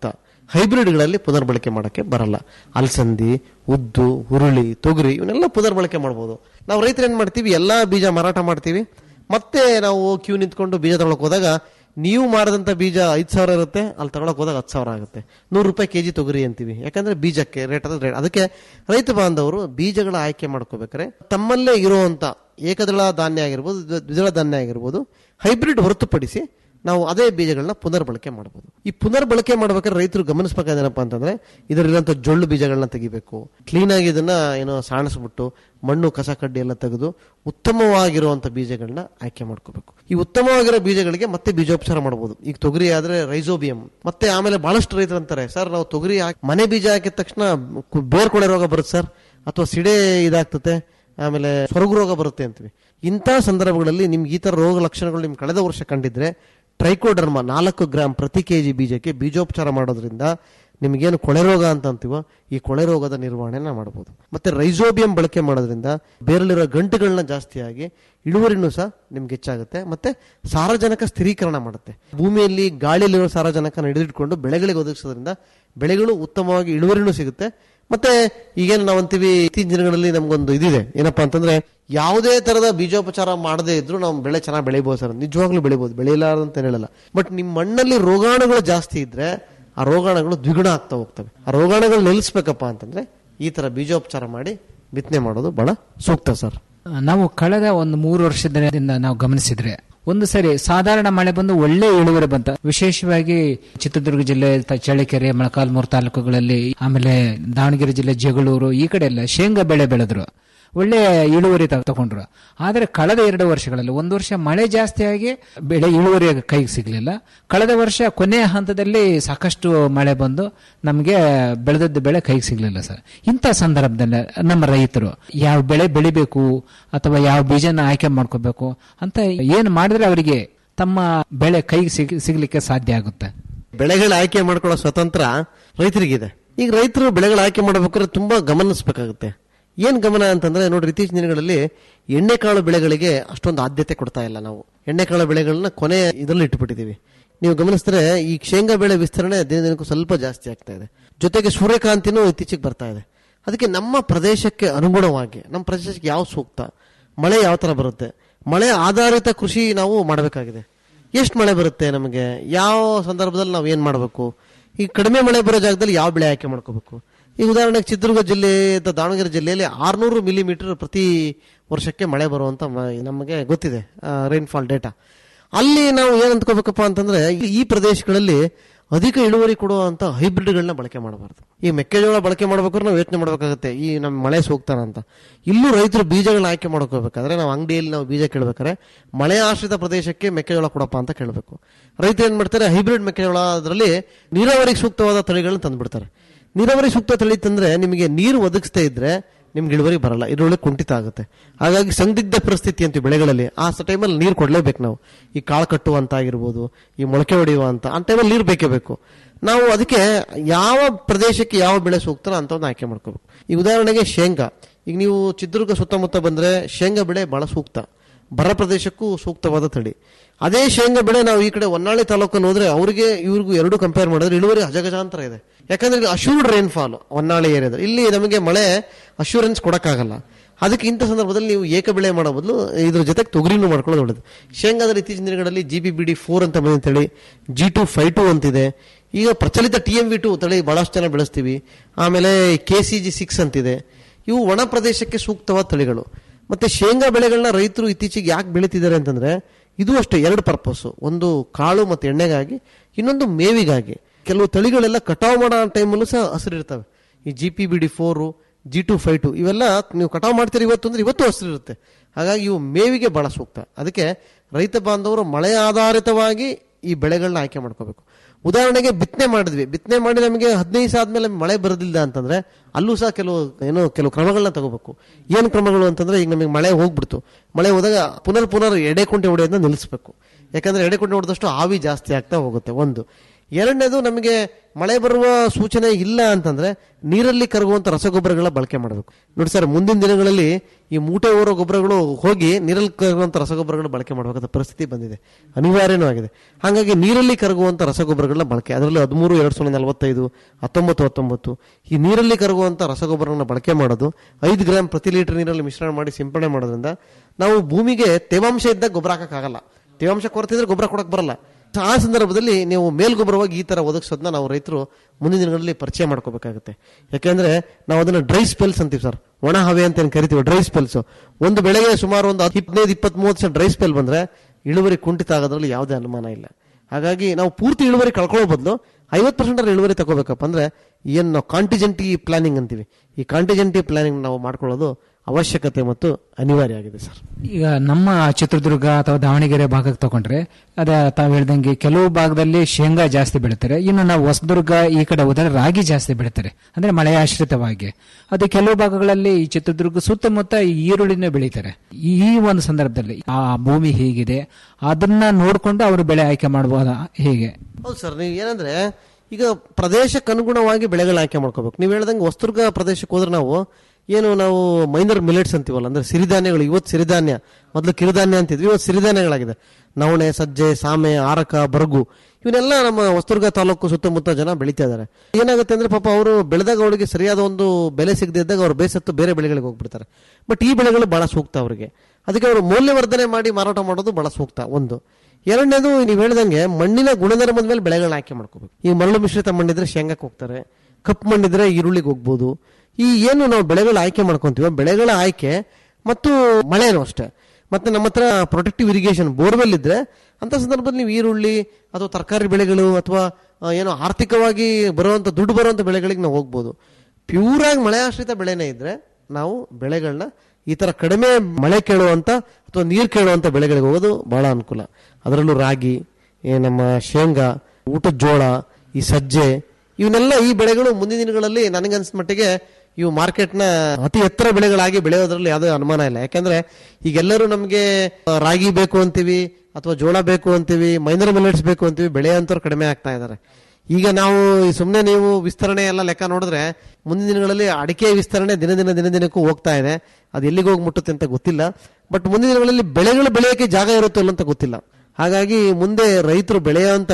ಹೈಬ್ರಿಡ್ಗಳಲ್ಲಿ ಪುನರ್ಬಳಕೆ ಮಾಡೋಕ್ಕೆ ಬರಲ್ಲ ಅಲಸಂದಿ ಉದ್ದು ಹುರುಳಿ ತೊಗರಿ ಇವನ್ನೆಲ್ಲ ಪುನರ್ಬಳಕೆ ಮಾಡ್ಬೋದು ನಾವು ರೈತರು ಏನು ಮಾಡ್ತೀವಿ ಎಲ್ಲ ಬೀಜ ಮಾರಾಟ ಮಾಡ್ತೀವಿ ಮತ್ತೆ ನಾವು ಕ್ಯೂ ನಿಂತ್ಕೊಂಡು ಬೀಜ ತಗೊಳಕ್ ಹೋದಾಗ ನೀವು ಮಾರದಂತ ಬೀಜ ಐದು ಸಾವಿರ ಇರುತ್ತೆ ಅಲ್ಲಿ ತಗೊಳಕ್ ಹೋದಾಗ ಹತ್ತು ಸಾವಿರ ಆಗುತ್ತೆ ನೂರು ರೂಪಾಯಿ ಕೆಜಿ ತೊಗರಿ ಅಂತೀವಿ ಯಾಕಂದ್ರೆ ಬೀಜಕ್ಕೆ ರೇಟ್ ಅದ ರೇಟ್ ಅದಕ್ಕೆ ರೈತ ಬಾಂಧವರು ಬೀಜಗಳ ಆಯ್ಕೆ ಮಾಡ್ಕೋಬೇಕಾದ್ರೆ ತಮ್ಮಲ್ಲೇ ಇರುವಂತ ಏಕದಳ ಧಾನ್ಯ ಆಗಿರ್ಬೋದು ದ್ವಿ- ದ್ವಿದಳ ಧಾನ್ಯ ಆಗಿರ್ಬೋದು ಹೈಬ್ರಿಡ್ ಹೊರತುಪಡಿಸಿ ನಾವು ಅದೇ ಬೀಜಗಳನ್ನ ಪುನರ್ಬಳಕೆ ಮಾಡಬಹುದು ಈ ಪುನರ್ಬಳಕೆ ಮಾಡ್ಬೇಕಾದ್ರೆ ರೈತರು ಗಮನಿಸಬೇಕಾದೇನಪ್ಪ ಅಂತಂದ್ರೆ ಇದರಲ್ಲಿರುವಂತ ಜೊಳ್ಳು ಬೀಜಗಳನ್ನ ತೆಗಿಬೇಕು ಕ್ಲೀನ್ ಆಗಿ ಇದನ್ನ ಏನೋ ಸಾಣಿಸ್ಬಿಟ್ಟು ಮಣ್ಣು ಕಸ ಕಡ್ಡಿ ಎಲ್ಲ ತೆಗೆದು ಉತ್ತಮವಾಗಿರುವಂತ ಬೀಜಗಳನ್ನ ಆಯ್ಕೆ ಮಾಡ್ಕೋಬೇಕು ಈ ಉತ್ತಮವಾಗಿರೋ ಬೀಜಗಳಿಗೆ ಮತ್ತೆ ಬೀಜೋಪಚಾರ ಮಾಡಬಹುದು ಈಗ ತೊಗರಿ ಆದ್ರೆ ರೈಸೋಬಿಯಂ ಮತ್ತೆ ಆಮೇಲೆ ಬಹಳಷ್ಟು ರೈತರು ಅಂತಾರೆ ಸರ್ ನಾವು ತೊಗರಿ ಹಾಕಿ ಮನೆ ಬೀಜ ಹಾಕಿದ ತಕ್ಷಣ ಕು- ಬೇರ್ ಕೊಳೆ ರೋಗ ಬರುತ್ತೆ ಸರ್ ಅಥವಾ ಸಿಡೆ ಇದಾಗ್ತತೆ ಆಮೇಲೆ ಸ್ವರ್ಗ ರೋಗ ಬರುತ್ತೆ ಅಂತೀವಿ ಇಂಥ ಸಂದರ್ಭಗಳಲ್ಲಿ ನಿಮ್ಗೆ ಈ ತರ ರೋಗ ಲಕ್ಷಣಗಳು ನಿಮ್ಗೆ ಕಳೆದ ವರ್ಷ ಕಂಡಿದ್ರೆ ಟ್ರೈಕೋಡರ್ಮ ನಾಲ್ಕು ಗ್ರಾಂ ಪ್ರತಿ ಕೆಜಿ ಬೀಜಕ್ಕೆ ಬೀಜೋಪಚಾರ ಮಾಡೋದ್ರಿಂದ ನಿಮಗೇನು ಕೊಳೆ ರೋಗ ಅಂತ ಅಂತೀವೋ ಈ ಕೊಳೆ ರೋಗದ ನಿರ್ವಹಣೆನ ಮಾಡಬಹುದು ಮತ್ತೆ ರೈಸೋಬಿಯಂ ಬಳಕೆ ಮಾಡೋದ್ರಿಂದ ಬೇರಲ್ಲಿರೋ ಗಂಟುಗಳನ್ನ ಜಾಸ್ತಿಯಾಗಿ ಇಳುವರಿನೂ ಸಹ ನಿಮ್ಗೆ ಹೆಚ್ಚಾಗುತ್ತೆ ಮತ್ತೆ ಸಾರಜನಕ ಸ್ಥಿರೀಕರಣ ಮಾಡುತ್ತೆ ಭೂಮಿಯಲ್ಲಿ ಗಾಳಿಯಲ್ಲಿರೋ ಸಾರಜನಕನ ಹಿಡಿದಿಟ್ಕೊಂಡು ಬೆಳೆಗಳಿಗೆ ಒದಗಿಸೋದ್ರಿಂದ ಬೆಳೆಗಳು ಉತ್ತಮವಾಗಿ ಇಳುವರಿನೂ ಸಿಗುತ್ತೆ ಮತ್ತೆ ಈಗೇನು ನಾವು ಅಂತೀವಿ ಇತ್ತೀಚಿನ ದಿನಗಳಲ್ಲಿ ನಮ್ಗೊಂದು ಇದಿದೆ ಏನಪ್ಪಾ ಅಂತಂದ್ರೆ ಯಾವುದೇ ತರದ ಬೀಜೋಪಚಾರ ಮಾಡದೇ ಇದ್ರು ನಾವು ಬೆಳೆ ಚೆನ್ನಾಗಿ ಬೆಳಿಬಹುದು ಸರ್ ನಿಜವಾಗ್ಲೂ ಬೆಳಿಬಹುದು ಬೆಳೆಯಲಾರ ಅಂತ ಹೇಳಲ್ಲ ಬಟ್ ನಿಮ್ಮ ಮಣ್ಣಲ್ಲಿ ರೋಗಾಣುಗಳು ಜಾಸ್ತಿ ಇದ್ರೆ ಆ ರೋಗಾಣುಗಳು ದ್ವಿಗುಣ ಆಗ್ತಾ ಹೋಗ್ತವೆ ಆ ರೋಗಾಣುಗಳು ನಿಲ್ಲಿಸ್ಬೇಕಪ್ಪ ಅಂತಂದ್ರೆ ಈ ತರ ಬೀಜೋಪಚಾರ ಮಾಡಿ ಬಿತ್ತನೆ ಮಾಡೋದು ಬಹಳ ಸೂಕ್ತ ಸರ್ ನಾವು ಕಳೆದ ಒಂದು ಮೂರು ವರ್ಷದಿಂದ ನಾವು ಗಮನಿಸಿದ್ರೆ ಒಂದು ಸರಿ ಸಾಧಾರಣ ಮಳೆ ಬಂದು ಒಳ್ಳೆ ಇಳುವರಿ ಬಂತ ವಿಶೇಷವಾಗಿ ಚಿತ್ರದುರ್ಗ ಜಿಲ್ಲೆ ತ- ಚಳ್ಳಕೆರೆ ಮೊಳಕಾಲ್ಮೂರು ತಾಲೂಕುಗಳಲ್ಲಿ ಆಮೇಲೆ ದಾವಣಗೆರೆ ಜಿಲ್ಲೆ ಜಗಳೂರು ಈ ಕಡೆ ಎಲ್ಲ ಶೇಂಗಾ ಬೆಳೆ ಬೆಳೆದ್ರು ಒಳ್ಳೆ ಇಳುವರಿ ತ- ತಗೊಂಡ್ರು ಆದರೆ ಕಳೆದ ಎರಡು ವರ್ಷಗಳಲ್ಲಿ ಒಂದು ವರ್ಷ ಮಳೆ ಜಾಸ್ತಿಯಾಗಿ ಬೆಳೆ ಇಳುವರಿ ಕೈಗೆ ಸಿಗ್ಲಿಲ್ಲ ಕಳೆದ ವರ್ಷ ಕೊನೆಯ ಹಂತದಲ್ಲಿ ಸಾಕಷ್ಟು ಮಳೆ ಬಂದು ನಮಗೆ ಬೆಳೆದದ್ದು ಬೆಳೆ ಕೈಗೆ ಸಿಗ್ಲಿಲ್ಲ ಸರ್ ಇಂಥ ಸಂದರ್ಭದಲ್ಲಿ ನಮ್ಮ ರೈತರು ಯಾವ ಬೆಳೆ ಬೆಳಿಬೇಕು ಅಥವಾ ಯಾವ ಬೀಜನ ಆಯ್ಕೆ ಮಾಡ್ಕೋಬೇಕು ಅಂತ ಏನು ಮಾಡಿದ್ರೆ ಅವರಿಗೆ ತಮ್ಮ ಬೆಳೆ ಕೈಗೆ ಸಿಗ್ ಸಿಗ್ಲಿಕ್ಕೆ ಸಾಧ್ಯ ಆಗುತ್ತೆ ಬೆಳೆಗಳ ಆಯ್ಕೆ ಮಾಡ್ಕೊಳ್ಳೋ ಸ್ವತಂತ್ರ ರೈತರಿಗಿದೆ ಈಗ ರೈತರು ಬೆಳೆಗಳ ಆಯ್ಕೆ ಮಾಡಬೇಕಾದ್ರೆ ತುಂಬಾ ಗಮನಿಸಬೇಕಾಗುತ್ತೆ ಏನ್ ಗಮನ ಅಂತಂದ್ರೆ ನೋಡ್ರಿ ಇತ್ತೀಚಿನ ದಿನಗಳಲ್ಲಿ ಎಣ್ಣೆಕಾಳು ಬೆಳೆಗಳಿಗೆ ಅಷ್ಟೊಂದು ಆದ್ಯತೆ ಕೊಡ್ತಾ ಇಲ್ಲ ನಾವು ಎಣ್ಣೆಕಾಳು ಬೆಳೆಗಳನ್ನ ಕೊನೆ ಇದರಲ್ಲಿ ಇಟ್ಬಿಟ್ಟಿದೀವಿ ನೀವು ಗಮನಿಸಿದ್ರೆ ಈ ಶೇಂಗಾ ಬೆಳೆ ವಿಸ್ತರಣೆ ದಿನ ದಿನಕ್ಕೂ ಸ್ವಲ್ಪ ಜಾಸ್ತಿ ಆಗ್ತಾ ಇದೆ ಜೊತೆಗೆ ಸೂರ್ಯಕಾಂತಿನೂ ಇತ್ತೀಚೆಗೆ ಬರ್ತಾ ಇದೆ ಅದಕ್ಕೆ ನಮ್ಮ ಪ್ರದೇಶಕ್ಕೆ ಅನುಗುಣವಾಗಿ ನಮ್ಮ ಪ್ರದೇಶಕ್ಕೆ ಯಾವ ಸೂಕ್ತ ಮಳೆ ಯಾವ ತರ ಬರುತ್ತೆ ಮಳೆ ಆಧಾರಿತ ಕೃಷಿ ನಾವು ಮಾಡಬೇಕಾಗಿದೆ ಎಷ್ಟು ಮಳೆ ಬರುತ್ತೆ ನಮಗೆ ಯಾವ ಸಂದರ್ಭದಲ್ಲಿ ನಾವು ಏನು ಮಾಡಬೇಕು ಈ ಕಡಿಮೆ ಮಳೆ ಬರೋ ಜಾಗದಲ್ಲಿ ಯಾವ ಬೆಳೆ ಆಯ್ಕೆ ಮಾಡ್ಕೋಬೇಕು ಈ ಉದಾಹರಣೆಗೆ ಚಿತ್ರದುರ್ಗ ಜಿಲ್ಲೆ ಅಥವಾ ದಾವಣಗೆರೆ ಜಿಲ್ಲೆಯಲ್ಲಿ ಆರ್ನೂರು ಮಿಲಿಮೀಟರ್ ಪ್ರತಿ ವರ್ಷಕ್ಕೆ ಮಳೆ ಬರುವಂತ ಮ- ನಮಗೆ ಗೊತ್ತಿದೆ ರೈನ್ಫಾಲ್ ಡೇಟಾ ಅಲ್ಲಿ ನಾವು ಏನ್ ಅಂದ್ಕೋಬೇಕಪ್ಪ ಅಂತಂದ್ರೆ ಈ- ಈ ಪ್ರದೇಶಗಳಲ್ಲಿ ಅಧಿಕ ಇಳುವರಿ ಕೊಡುವಂತ ಹೈಬ್ರಿಡ್ಗಳನ್ನ ಬಳಕೆ ಮಾಡಬಾರ್ದು ಈ ಮೆಕ್ಕೆಜೋಳ ಬಳಕೆ ಮಾಡ್ಬೇಕಾದ್ರೆ ನಾವು ಯೋಚನೆ ಮಾಡಬೇಕಾಗುತ್ತೆ ಈ ನಮ್ಮ ಮಳೆ ಸೂಕ್ತಾನ ಅಂತ ಇಲ್ಲೂ ರೈತರು ಬೀಜಗಳನ್ನ ಆಯ್ಕೆ ಮಾಡ್ಕೋಬೇಕಾದ್ರೆ ನಾವು ಅಂಗಡಿಯಲ್ಲಿ ನಾವು ಬೀಜ ಕೇಳ್ಬೇಕಾದ್ರೆ ಮಳೆ ಆಶ್ರಿತ ಪ್ರದೇಶಕ್ಕೆ ಮೆಕ್ಕೆಜೋಳ ಕೊಡಪ್ಪ ಅಂತ ಕೇಳಬೇಕು ರೈತರು ಏನ್ ಮಾಡ್ತಾರೆ ಹೈಬ್ರಿಡ್ ಮೆಕ್ಕೆಜೋಳ ಅದರಲ್ಲಿ ನೀರಾವರಿಗೆ ಸೂಕ್ತವಾದ ತಳಿಗಳನ್ನ ತಂದ್ಬಿಡ್ತಾರೆ ನೀರಾವರಿ ಸೂಕ್ತ ತಳಿ ತಂದ್ರೆ ನಿಮಗೆ ನೀರು ಒದಗಿಸ್ತಾ ಇದ್ರೆ ನಿಮ್ಗೆ ಇಳುವರಿ ಬರಲ್ಲ ಇಳುವರಿ ಕುಂಠಿತ ಆಗುತ್ತೆ ಹಾಗಾಗಿ ಸಂದಿಗ್ಧ ಪರಿಸ್ಥಿತಿ ಅಂತೀವಿ ಬೆಳೆಗಳಲ್ಲಿ ಆ ಟೈಮಲ್ಲಿ ನೀರು ಕೊಡ್ಲೇಬೇಕು ನಾವು ಈ ಕಾಳು ಕಟ್ಟುವಂತ ಆಗಿರ್ಬೋದು ಈ ಮೊಳಕೆ ಹೊಡೆಯುವಂತ ಆ ಟೈಮಲ್ಲಿ ನೀರು ಬೇಕೇ ಬೇಕು ನಾವು ಅದಕ್ಕೆ ಯಾವ ಪ್ರದೇಶಕ್ಕೆ ಯಾವ ಬೆಳೆ ಸೂಕ್ತ ಅಂತವನ್ನ ಆಯ್ಕೆ ಮಾಡ್ಕೋಬೇಕು ಈ ಉದಾಹರಣೆಗೆ ಶೇಂಗಾ ಈಗ ನೀವು ಚಿತ್ರದುರ್ಗ ಸುತ್ತಮುತ್ತ ಬಂದ್ರೆ ಶೇಂಗಾ ಬೆಳೆ ಬಹಳ ಸೂಕ್ತ ಬರ ಪ್ರದೇಶಕ್ಕೂ ಸೂಕ್ತವಾದ ತಳಿ ಅದೇ ಶೇಂಗಾ ಬೆಳೆ ನಾವು ಈ ಕಡೆ ಹೊನ್ನಾಳಿ ತಾಲೂಕನ್ನು ಹೋದ್ರೆ ಅವರಿಗೆ ಇವ್ರಿಗೂ ಎರಡು ಕಂಪೇರ್ ಮಾಡಿದ್ರೆ ಇಳುವರಿ ಅಜಗಜಾಂತರ ಇದೆ ಯಾಕಂದ್ರೆ ಇಲ್ಲಿ ಅಶ್ಯೂರ್ಡ್ ರೈನ್ಫಾಲ್ ಹೊನ್ನಾಳಿ ಏರಿಯಾದಲ್ಲಿ ಇಲ್ಲಿ ನಮಗೆ ಮಳೆ ಅಶ್ಯೂರೆನ್ಸ್ ಕೊಡಕ್ಕಾಗಲ್ಲ ಅದಕ್ಕೆ ಇಂಥ ಸಂದರ್ಭದಲ್ಲಿ ನೀವು ಏಕ ಬೆಳೆ ಮಾಡೋ ಬದಲು ಇದ್ರ ಜೊತೆಗೆ ತೊಗರಿನೂ ಮಾಡ್ಕೊಳ್ಳೋದು ಒಳ್ಳೇದು ಶೇಂಗಾದಲ್ಲಿ ಇತ್ತೀಚಿನ ದಿನಗಳಲ್ಲಿ G B B D four ಅಂತ ಬಂದಿದೆ ತಳಿ ಜಿ ಟು ಫೈವ್ ಟು ಅಂತಿದೆ ಈಗ ಪ್ರಚಲಿತ ಟಿ ಎಂ ವಿ ಟು ತಳಿ ಬಹಳಷ್ಟು ಜನ ಬೆಳೆಸ್ತೀವಿ ಆಮೇಲೆ ಕೆ ಸಿ ಜಿ ಸಿಕ್ಸ್ ಅಂತಿದೆ ಇವು ಒಣ ಪ್ರದೇಶಕ್ಕೆ ಸೂಕ್ತವಾದ ತಳಿಗಳು ಮತ್ತೆ ಶೇಂಗಾ ಬೆಳೆಗಳನ್ನ ರೈತರು ಇತ್ತೀಚೆಗೆ ಯಾಕೆ ಬೆಳೀತಿದ್ದಾರೆ ಅಂತಂದ್ರೆ ಇದು ಅಷ್ಟೇ ಎರಡು ಪರ್ಪಸ್ ಒಂದು ಕಾಳು ಮತ್ತು ಎಣ್ಣೆಗಾಗಿ ಇನ್ನೊಂದು ಮೇವಿಗಾಗಿ ಕೆಲವು ತಳಿಗಳೆಲ್ಲ ಕಟಾವು ಮಾಡೋ ಟೈಮಲ್ಲೂ ಸಹ ಹಸಿರಿರ್ತವೆ ಈ G P B D four G two five two ಇವೆಲ್ಲ ನೀವು ಕಟಾವು ಮಾಡ್ತೀರಿ ಇವತ್ತು ಅಂದ್ರೆ ಇವತ್ತು ಹಸಿರಿರುತ್ತೆ ಹಾಗಾಗಿ ಇವು ಮೇವಿಗೆ ಬಹಳ ಸೂಕ್ತ ಅದಕ್ಕೆ ರೈತ ಬಾಂಧವರು ಮಳೆ ಆಧಾರಿತವಾಗಿ ಈ ಬೆಳೆಗಳನ್ನ ಆಯ್ಕೆ ಮಾಡ್ಕೋಬೇಕು ಉದಾಹರಣೆಗೆ ಬಿತ್ತನೆ ಮಾಡಿದ್ವಿ ಬಿತ್ತನೆ ಮಾಡಿ ನಮಗೆ ಹದಿನೈದು ದಿವಸ ಆದ್ಮೇಲೆ ಮಳೆ ಬರೋದಿಲ್ಲ ಅಂತಂದ್ರೆ ಅಲ್ಲೂ ಸಹ ಕೆಲವು ಏನೋ ಕೆಲವು ಕ್ರಮಗಳನ್ನ ತಗೋಬೇಕು ಏನು ಕ್ರಮಗಳು ಅಂತಂದ್ರೆ ಈಗ ನಮಗೆ ಮಳೆ ಹೋಗ್ಬಿಡ್ತು ಮಳೆ ಹೋದಾಗ ಪುನರ್ ಪುನರ್ ಎಡೆ ಕುಂಟೆ ಹೊಡೆಯೋದನ್ನ ನಿಲ್ಲಿಸಬೇಕು ಯಾಕಂದ್ರೆ ಎಡೆ ಕುಂಟೆ ಹೊಡೆದಷ್ಟು ಆವಿ ಜಾಸ್ತಿ ಆಗ್ತಾ ಹೋಗುತ್ತೆ ಒಂದು ಎರಡನೇದು ನಮಗೆ ಮಳೆ ಬರುವ ಸೂಚನೆ ಇಲ್ಲ ಅಂತಂದ್ರೆ ನೀರಲ್ಲಿ ಕರಗುವಂತ ರಸಗೊಬ್ಬರಗಳ ಬಳಕೆ ಮಾಡಬೇಕು ನೋಡಿ ಸರ್ ಮುಂದಿನ ದಿನಗಳಲ್ಲಿ ಈ ಮೂಟೆ ಊರೋ ಗೊಬ್ಬರಗಳು ಹೋಗಿ ನೀರಲ್ಲಿ ಕರಗುವಂತ ರಸಗೊಬ್ಬರಗಳ ಬಳಕೆ ಮಾಡಬೇಕಾದ ಪರಿಸ್ಥಿತಿ ಬಂದಿದೆ ಅನಿವಾರ್ಯನೂ ಆಗಿದೆ ಹಾಗಾಗಿ ನೀರಲ್ಲಿ ಕರಗುವಂತ ರಸಗೊಬ್ಬರಗಳ ಬಳಕೆ ಅದರಲ್ಲಿ ಹದಿಮೂರು ಎರಡ್ ಸಾವಿರದ ನಲವತ್ತೈದು ಹತ್ತೊಂಬತ್ತು ಹತ್ತೊಂಬತ್ತು ಈ ನೀರಲ್ಲಿ ಕರಗುವಂತ ರಸಗೊಬ್ಬರಗಳನ್ನ ಬಳಕೆ ಮಾಡೋದು ಐದು ಗ್ರಾಮ್ ಪ್ರತಿ ಲೀಟರ್ ನೀರಲ್ಲಿ ಮಿಶ್ರಣ ಮಾಡಿ ಸಿಂಪಡಣೆ ಮಾಡೋದ್ರಿಂದ ನಾವು ಭೂಮಿಗೆ ತೇವಾಂಶ ಇದ್ದಾಗ ಗೊಬ್ಬರ ಹಾಕಕ್ಕಾಗಲ್ಲ ತೇವಾಂಶ ಕೊರತೆ ಇದ್ರೆ ಗೊಬ್ಬರ ಕೊಡಕ್ ಬರಲ್ಲ ಆ ಸಂದರ್ಭದಲ್ಲಿ ನೀವು ಮೇಲ್ಗೊಬ್ಬರವಾಗಿ ಈ ತರ ಒದಗಿಸೋದನ್ನ ನಾವು ರೈತರು ಮುಂದಿನ ದಿನಗಳಲ್ಲಿ ಪರಿಚಯ ಮಾಡ್ಕೋಬೇಕಾಗುತ್ತೆ ಯಾಕೆಂದ್ರೆ ನಾವು ಅದನ್ನ ಡ್ರೈ ಸ್ಪೆಲ್ಸ್ ಅಂತೀವಿ ಸರ್ ಒಣ ಹವೆ ಅಂತ ಏನ್ ಕರಿತೀವಿ ಡ್ರೈ ಸ್ಪೆಲ್ಸ್ ಒಂದು ಬೆಳೆಗೆ ಸುಮಾರು ಒಂದು ಹದಿನೈದು ಇಪ್ಪತ್ತ್ ಮೂವತ್ತು ಡ್ರೈ ಸ್ಪೆಲ್ ಬಂದ್ರೆ ಇಳುವರಿ ಕುಂಠಿತ ಆಗೋದ್ರಲ್ಲಿ ಯಾವುದೇ ಅನುಮಾನ ಇಲ್ಲ ಹಾಗಾಗಿ ನಾವು ಪೂರ್ತಿ ಇಳುವರಿ ಕಳ್ಕೊಳ್ಳೋ ಬದಲು ಐವತ್ತು ಪರ್ಸೆಂಟ್ ಇಳುವರಿ ತಗೋಬೇಕಪ್ಪ ಅಂದ್ರೆ ಏನು ನಾವು ಕಾಂಟಿಜೆಂಟಿ ಪ್ಲಾನಿಂಗ್ ಅಂತೀವಿ ಈ ಕಾಂಟಿಜೆಂಟಿ ಪ್ಲಾನಿಂಗ್ ನಾವು ಮಾಡ್ಕೊಳ್ಳೋದು ಅವಶ್ಯಕತೆ ಮತ್ತು ಅನಿವಾರ್ಯ ಆಗಿದೆ ಸರ್ ಈಗ ನಮ್ಮ ಚಿತ್ರದುರ್ಗ ಅಥವಾ ದಾವಣಗೆರೆ ಭಾಗಕ್ಕೆ ತಗೊಂಡ್ರೆ ಅದ ತಾವು ಹೇಳ್ದಂಗೆ ಕೆಲವು ಭಾಗದಲ್ಲಿ ಶೇಂಗಾ ಜಾಸ್ತಿ ಬೆಳಿತಾರೆ ಇನ್ನು ನಾವು ಹೊಸದುರ್ಗ ಈ ಕಡೆ ಹೋದರೆ ರಾಗಿ ಜಾಸ್ತಿ ಬೆಳಿತಾರೆ ಅಂದ್ರೆ ಮಳೆ ಆಶ್ರಿತವಾಗಿ ಅದು ಕೆಲವು ಭಾಗಗಳಲ್ಲಿ ಈ ಚಿತ್ರದುರ್ಗ ಸುತ್ತಮುತ್ತ ಈ ಈರುಳ್ಳಿನ ಬೆಳೀತಾರೆ ಈ ಒಂದು ಸಂದರ್ಭದಲ್ಲಿ ಆ ಭೂಮಿ ಹೇಗಿದೆ ಅದನ್ನ ನೋಡಿಕೊಂಡು ಅವರು ಬೆಳೆ ಆಯ್ಕೆ ಮಾಡಬಹುದಾ ಹೇಗೆ ಹೌದು ಸರ್ ನೀವು ಏನಂದ್ರೆ ಈಗ ಪ್ರದೇಶಕ್ಕೆ ಅನುಗುಣವಾಗಿ ಬೆಳೆಗಳನ್ನ ಆಯ್ಕೆ ಮಾಡ್ಕೋಬೇಕು ನೀವು ಹೇಳ್ದಂಗೆ ಹೊಸದುರ್ಗ ಪ್ರದೇಶಕ್ಕೆ ಹೋದ್ರೆ ನಾವು ಏನು ನಾವು ಮೈನರ್ ಮಿಲೆಟ್ಸ್ ಅಂತೀವಲ್ಲ ಅಂದ್ರೆ ಸಿರಿಧಾನ್ಯಗಳು ಇವತ್ತು ಸಿರಿಧಾನ್ಯ ಮೊದಲು ಕಿರುಧಾನ್ಯ ಅಂತಿದ್ವಿ ಇವತ್ತು ಸಿರಿಧಾನ್ಯಗಳಾಗಿದೆ ನವಣೆ ಸಜ್ಜೆ ಸಾಮೆ ಆರಕ ಬರಗು ಇವನ್ನೆಲ್ಲ ನಮ್ಮ ಹೊಸದುರ್ಗ ತಾಲೂಕು ಸುತ್ತಮುತ್ತ ಜನ ಬೆಳೀತಾ ಇದ್ದಾರೆ ಏನಾಗುತ್ತೆ ಅಂದ್ರೆ ಪಾಪ ಅವರು ಬೆಳೆದಾಗ ಅವರಿಗೆ ಸರಿಯಾದ ಒಂದು ಬೆಲೆ ಸಿಗದೆ ಇದ್ದಾಗ ಅವ್ರು ಬೇಸತ್ತು ಬೇರೆ ಬೆಳೆಗಳಿಗೆ ಹೋಗ್ಬಿಡ್ತಾರೆ ಬಟ್ ಈ ಬೆಳೆಗಳು ಬಹಳ ಸೂಕ್ತ ಅವರಿಗೆ ಅದಕ್ಕೆ ಅವರು ಮೌಲ್ಯವರ್ಧನೆ ಮಾಡಿ ಮಾರಾಟ ಮಾಡೋದು ಬಹಳ ಸೂಕ್ತ ಒಂದು ಎರಡನೇದು ನೀವು ಹೇಳ್ದಂಗೆ ಮಣ್ಣಿನ ಗುಣಧರ್ಮದ ಮೇಲೆ ಬೆಳೆಗಳನ್ನ ಆಯ್ಕೆ ಮಾಡ್ಕೋಬೇಕು ಈ ಮರಳು ಮಿಶ್ರಿತ ಮಣ್ಣಿದ್ರೆ ಶೇಂಗಾಕ್ಕೆ ಹೋಗ್ತಾರೆ ಕಪ್ಪು ಮಣ್ಣಿದ್ರೆ ಈರುಳ್ಳಿಗೆ ಹೋಗ್ಬೋದು ಈ ಏನು ನಾವು ಬೆಳೆಗಳ ಆಯ್ಕೆ ಮಾಡ್ಕೊಂತೀವೋ ಬೆಳೆಗಳ ಆಯ್ಕೆ ಮತ್ತು ಮಳೆನೂ ಅಷ್ಟೇ ಮತ್ತೆ ನಮ್ಮ ಹತ್ರ ಪ್ರೊಟೆಕ್ಟಿವ್ ಇರಿಗೇಷನ್ ಬೋರ್ವೆಲ್ ಇದ್ರೆ ಅಂತ ಸಂದರ್ಭದಲ್ಲಿ ನೀವು ಈರುಳ್ಳಿ ಅಥವಾ ತರಕಾರಿ ಬೆಳೆಗಳು ಅಥವಾ ಆ, ಏನೋ ಆರ್ಥಿಕವಾಗಿ ಬರುವಂತ ದುಡ್ಡು ಬರುವಂತ ಬೆಳೆಗಳಿಗೆ ನಾವು ಹೋಗ್ಬೋದು ಪ್ಯೂರ್ ಆಗಿ ಮಳೆ ಆಶ್ರಿತ ಬೆಳೆನೇ ಇದ್ರೆ ನಾವು ಬೆಳೆಗಳನ್ನ ಈ ತರ ಕಡಿಮೆ ಮಳೆ ಕೇಳುವಂತ ಅಥವಾ ನೀರು ಕೇಳುವಂತ ಬೆಳೆಗಳಿಗೆ ಹೋಗೋದು ಬಹಳ ಅನುಕೂಲ ಅದರಲ್ಲೂ ರಾಗಿ ಏ ನಮ್ಮ ಶೇಂಗಾ ಊಟದ ಜೋಳ ಈ ಸಜ್ಜೆ ಇವನ್ನೆಲ್ಲ ಈ ಬೆಳೆಗಳು ಮುಂದಿನ ದಿನಗಳಲ್ಲಿ ನನಗನ್ಸಿದ ಮಟ್ಟಿಗೆ ಇವು ಮಾರ್ಕೆಟ್ನ ಅತಿ ಎತ್ತರ ಬೆಳೆಗಳಾಗಿ ಬೆಳೆಯೋದ್ರಲ್ಲಿ ಯಾವುದೇ ಅನುಮಾನ ಇಲ್ಲ ಯಾಕಂದ್ರೆ ಈಗೆಲ್ಲರೂ ನಮಗೆ ಆ, ರಾಗಿ ಬೇಕು ಅಂತೀವಿ ಅಥವಾ ಜೋಳ ಬೇಕು ಅಂತೀವಿ ಮೈನರ್ ಮಿಲೆಟ್ಸ್ ಬೇಕು ಅಂತೀವಿ ಬೆಳೆಯಂತವ್ರು ಕಡಿಮೆ ಆಗ್ತಾ ಇದ್ದಾರೆ ಈಗ ನಾವು ಸುಮ್ಮನೆ ನೀವು ವಿಸ್ತರಣೆ ಎಲ್ಲ ಲೆಕ್ಕ ನೋಡಿದ್ರೆ ಮುಂದಿನ ದಿನಗಳಲ್ಲಿ ಅಡಿಕೆ ವಿಸ್ತರಣೆ ದಿನ ದಿನ ದಿನ ದಿನಕ್ಕೂ ಹೋಗ್ತಾ ಇದೆ ಅದು ಎಲ್ಲಿಗೆ ಹೋಗಿ ಮುಟ್ಟುತ್ತೆ ಅಂತ ಗೊತ್ತಿಲ್ಲ ಬಟ್ ಮುಂದಿನ ದಿನಗಳಲ್ಲಿ ಬೆಳೆಗಳು ಬೆಳೆಯೋಕೆ ಜಾಗ ಇರುತ್ತೋ ಇಲ್ಲ ಅಂತ ಗೊತ್ತಿಲ್ಲ ಹಾಗಾಗಿ ಮುಂದೆ ರೈತರು ಬೆಳೆಯುವಂತ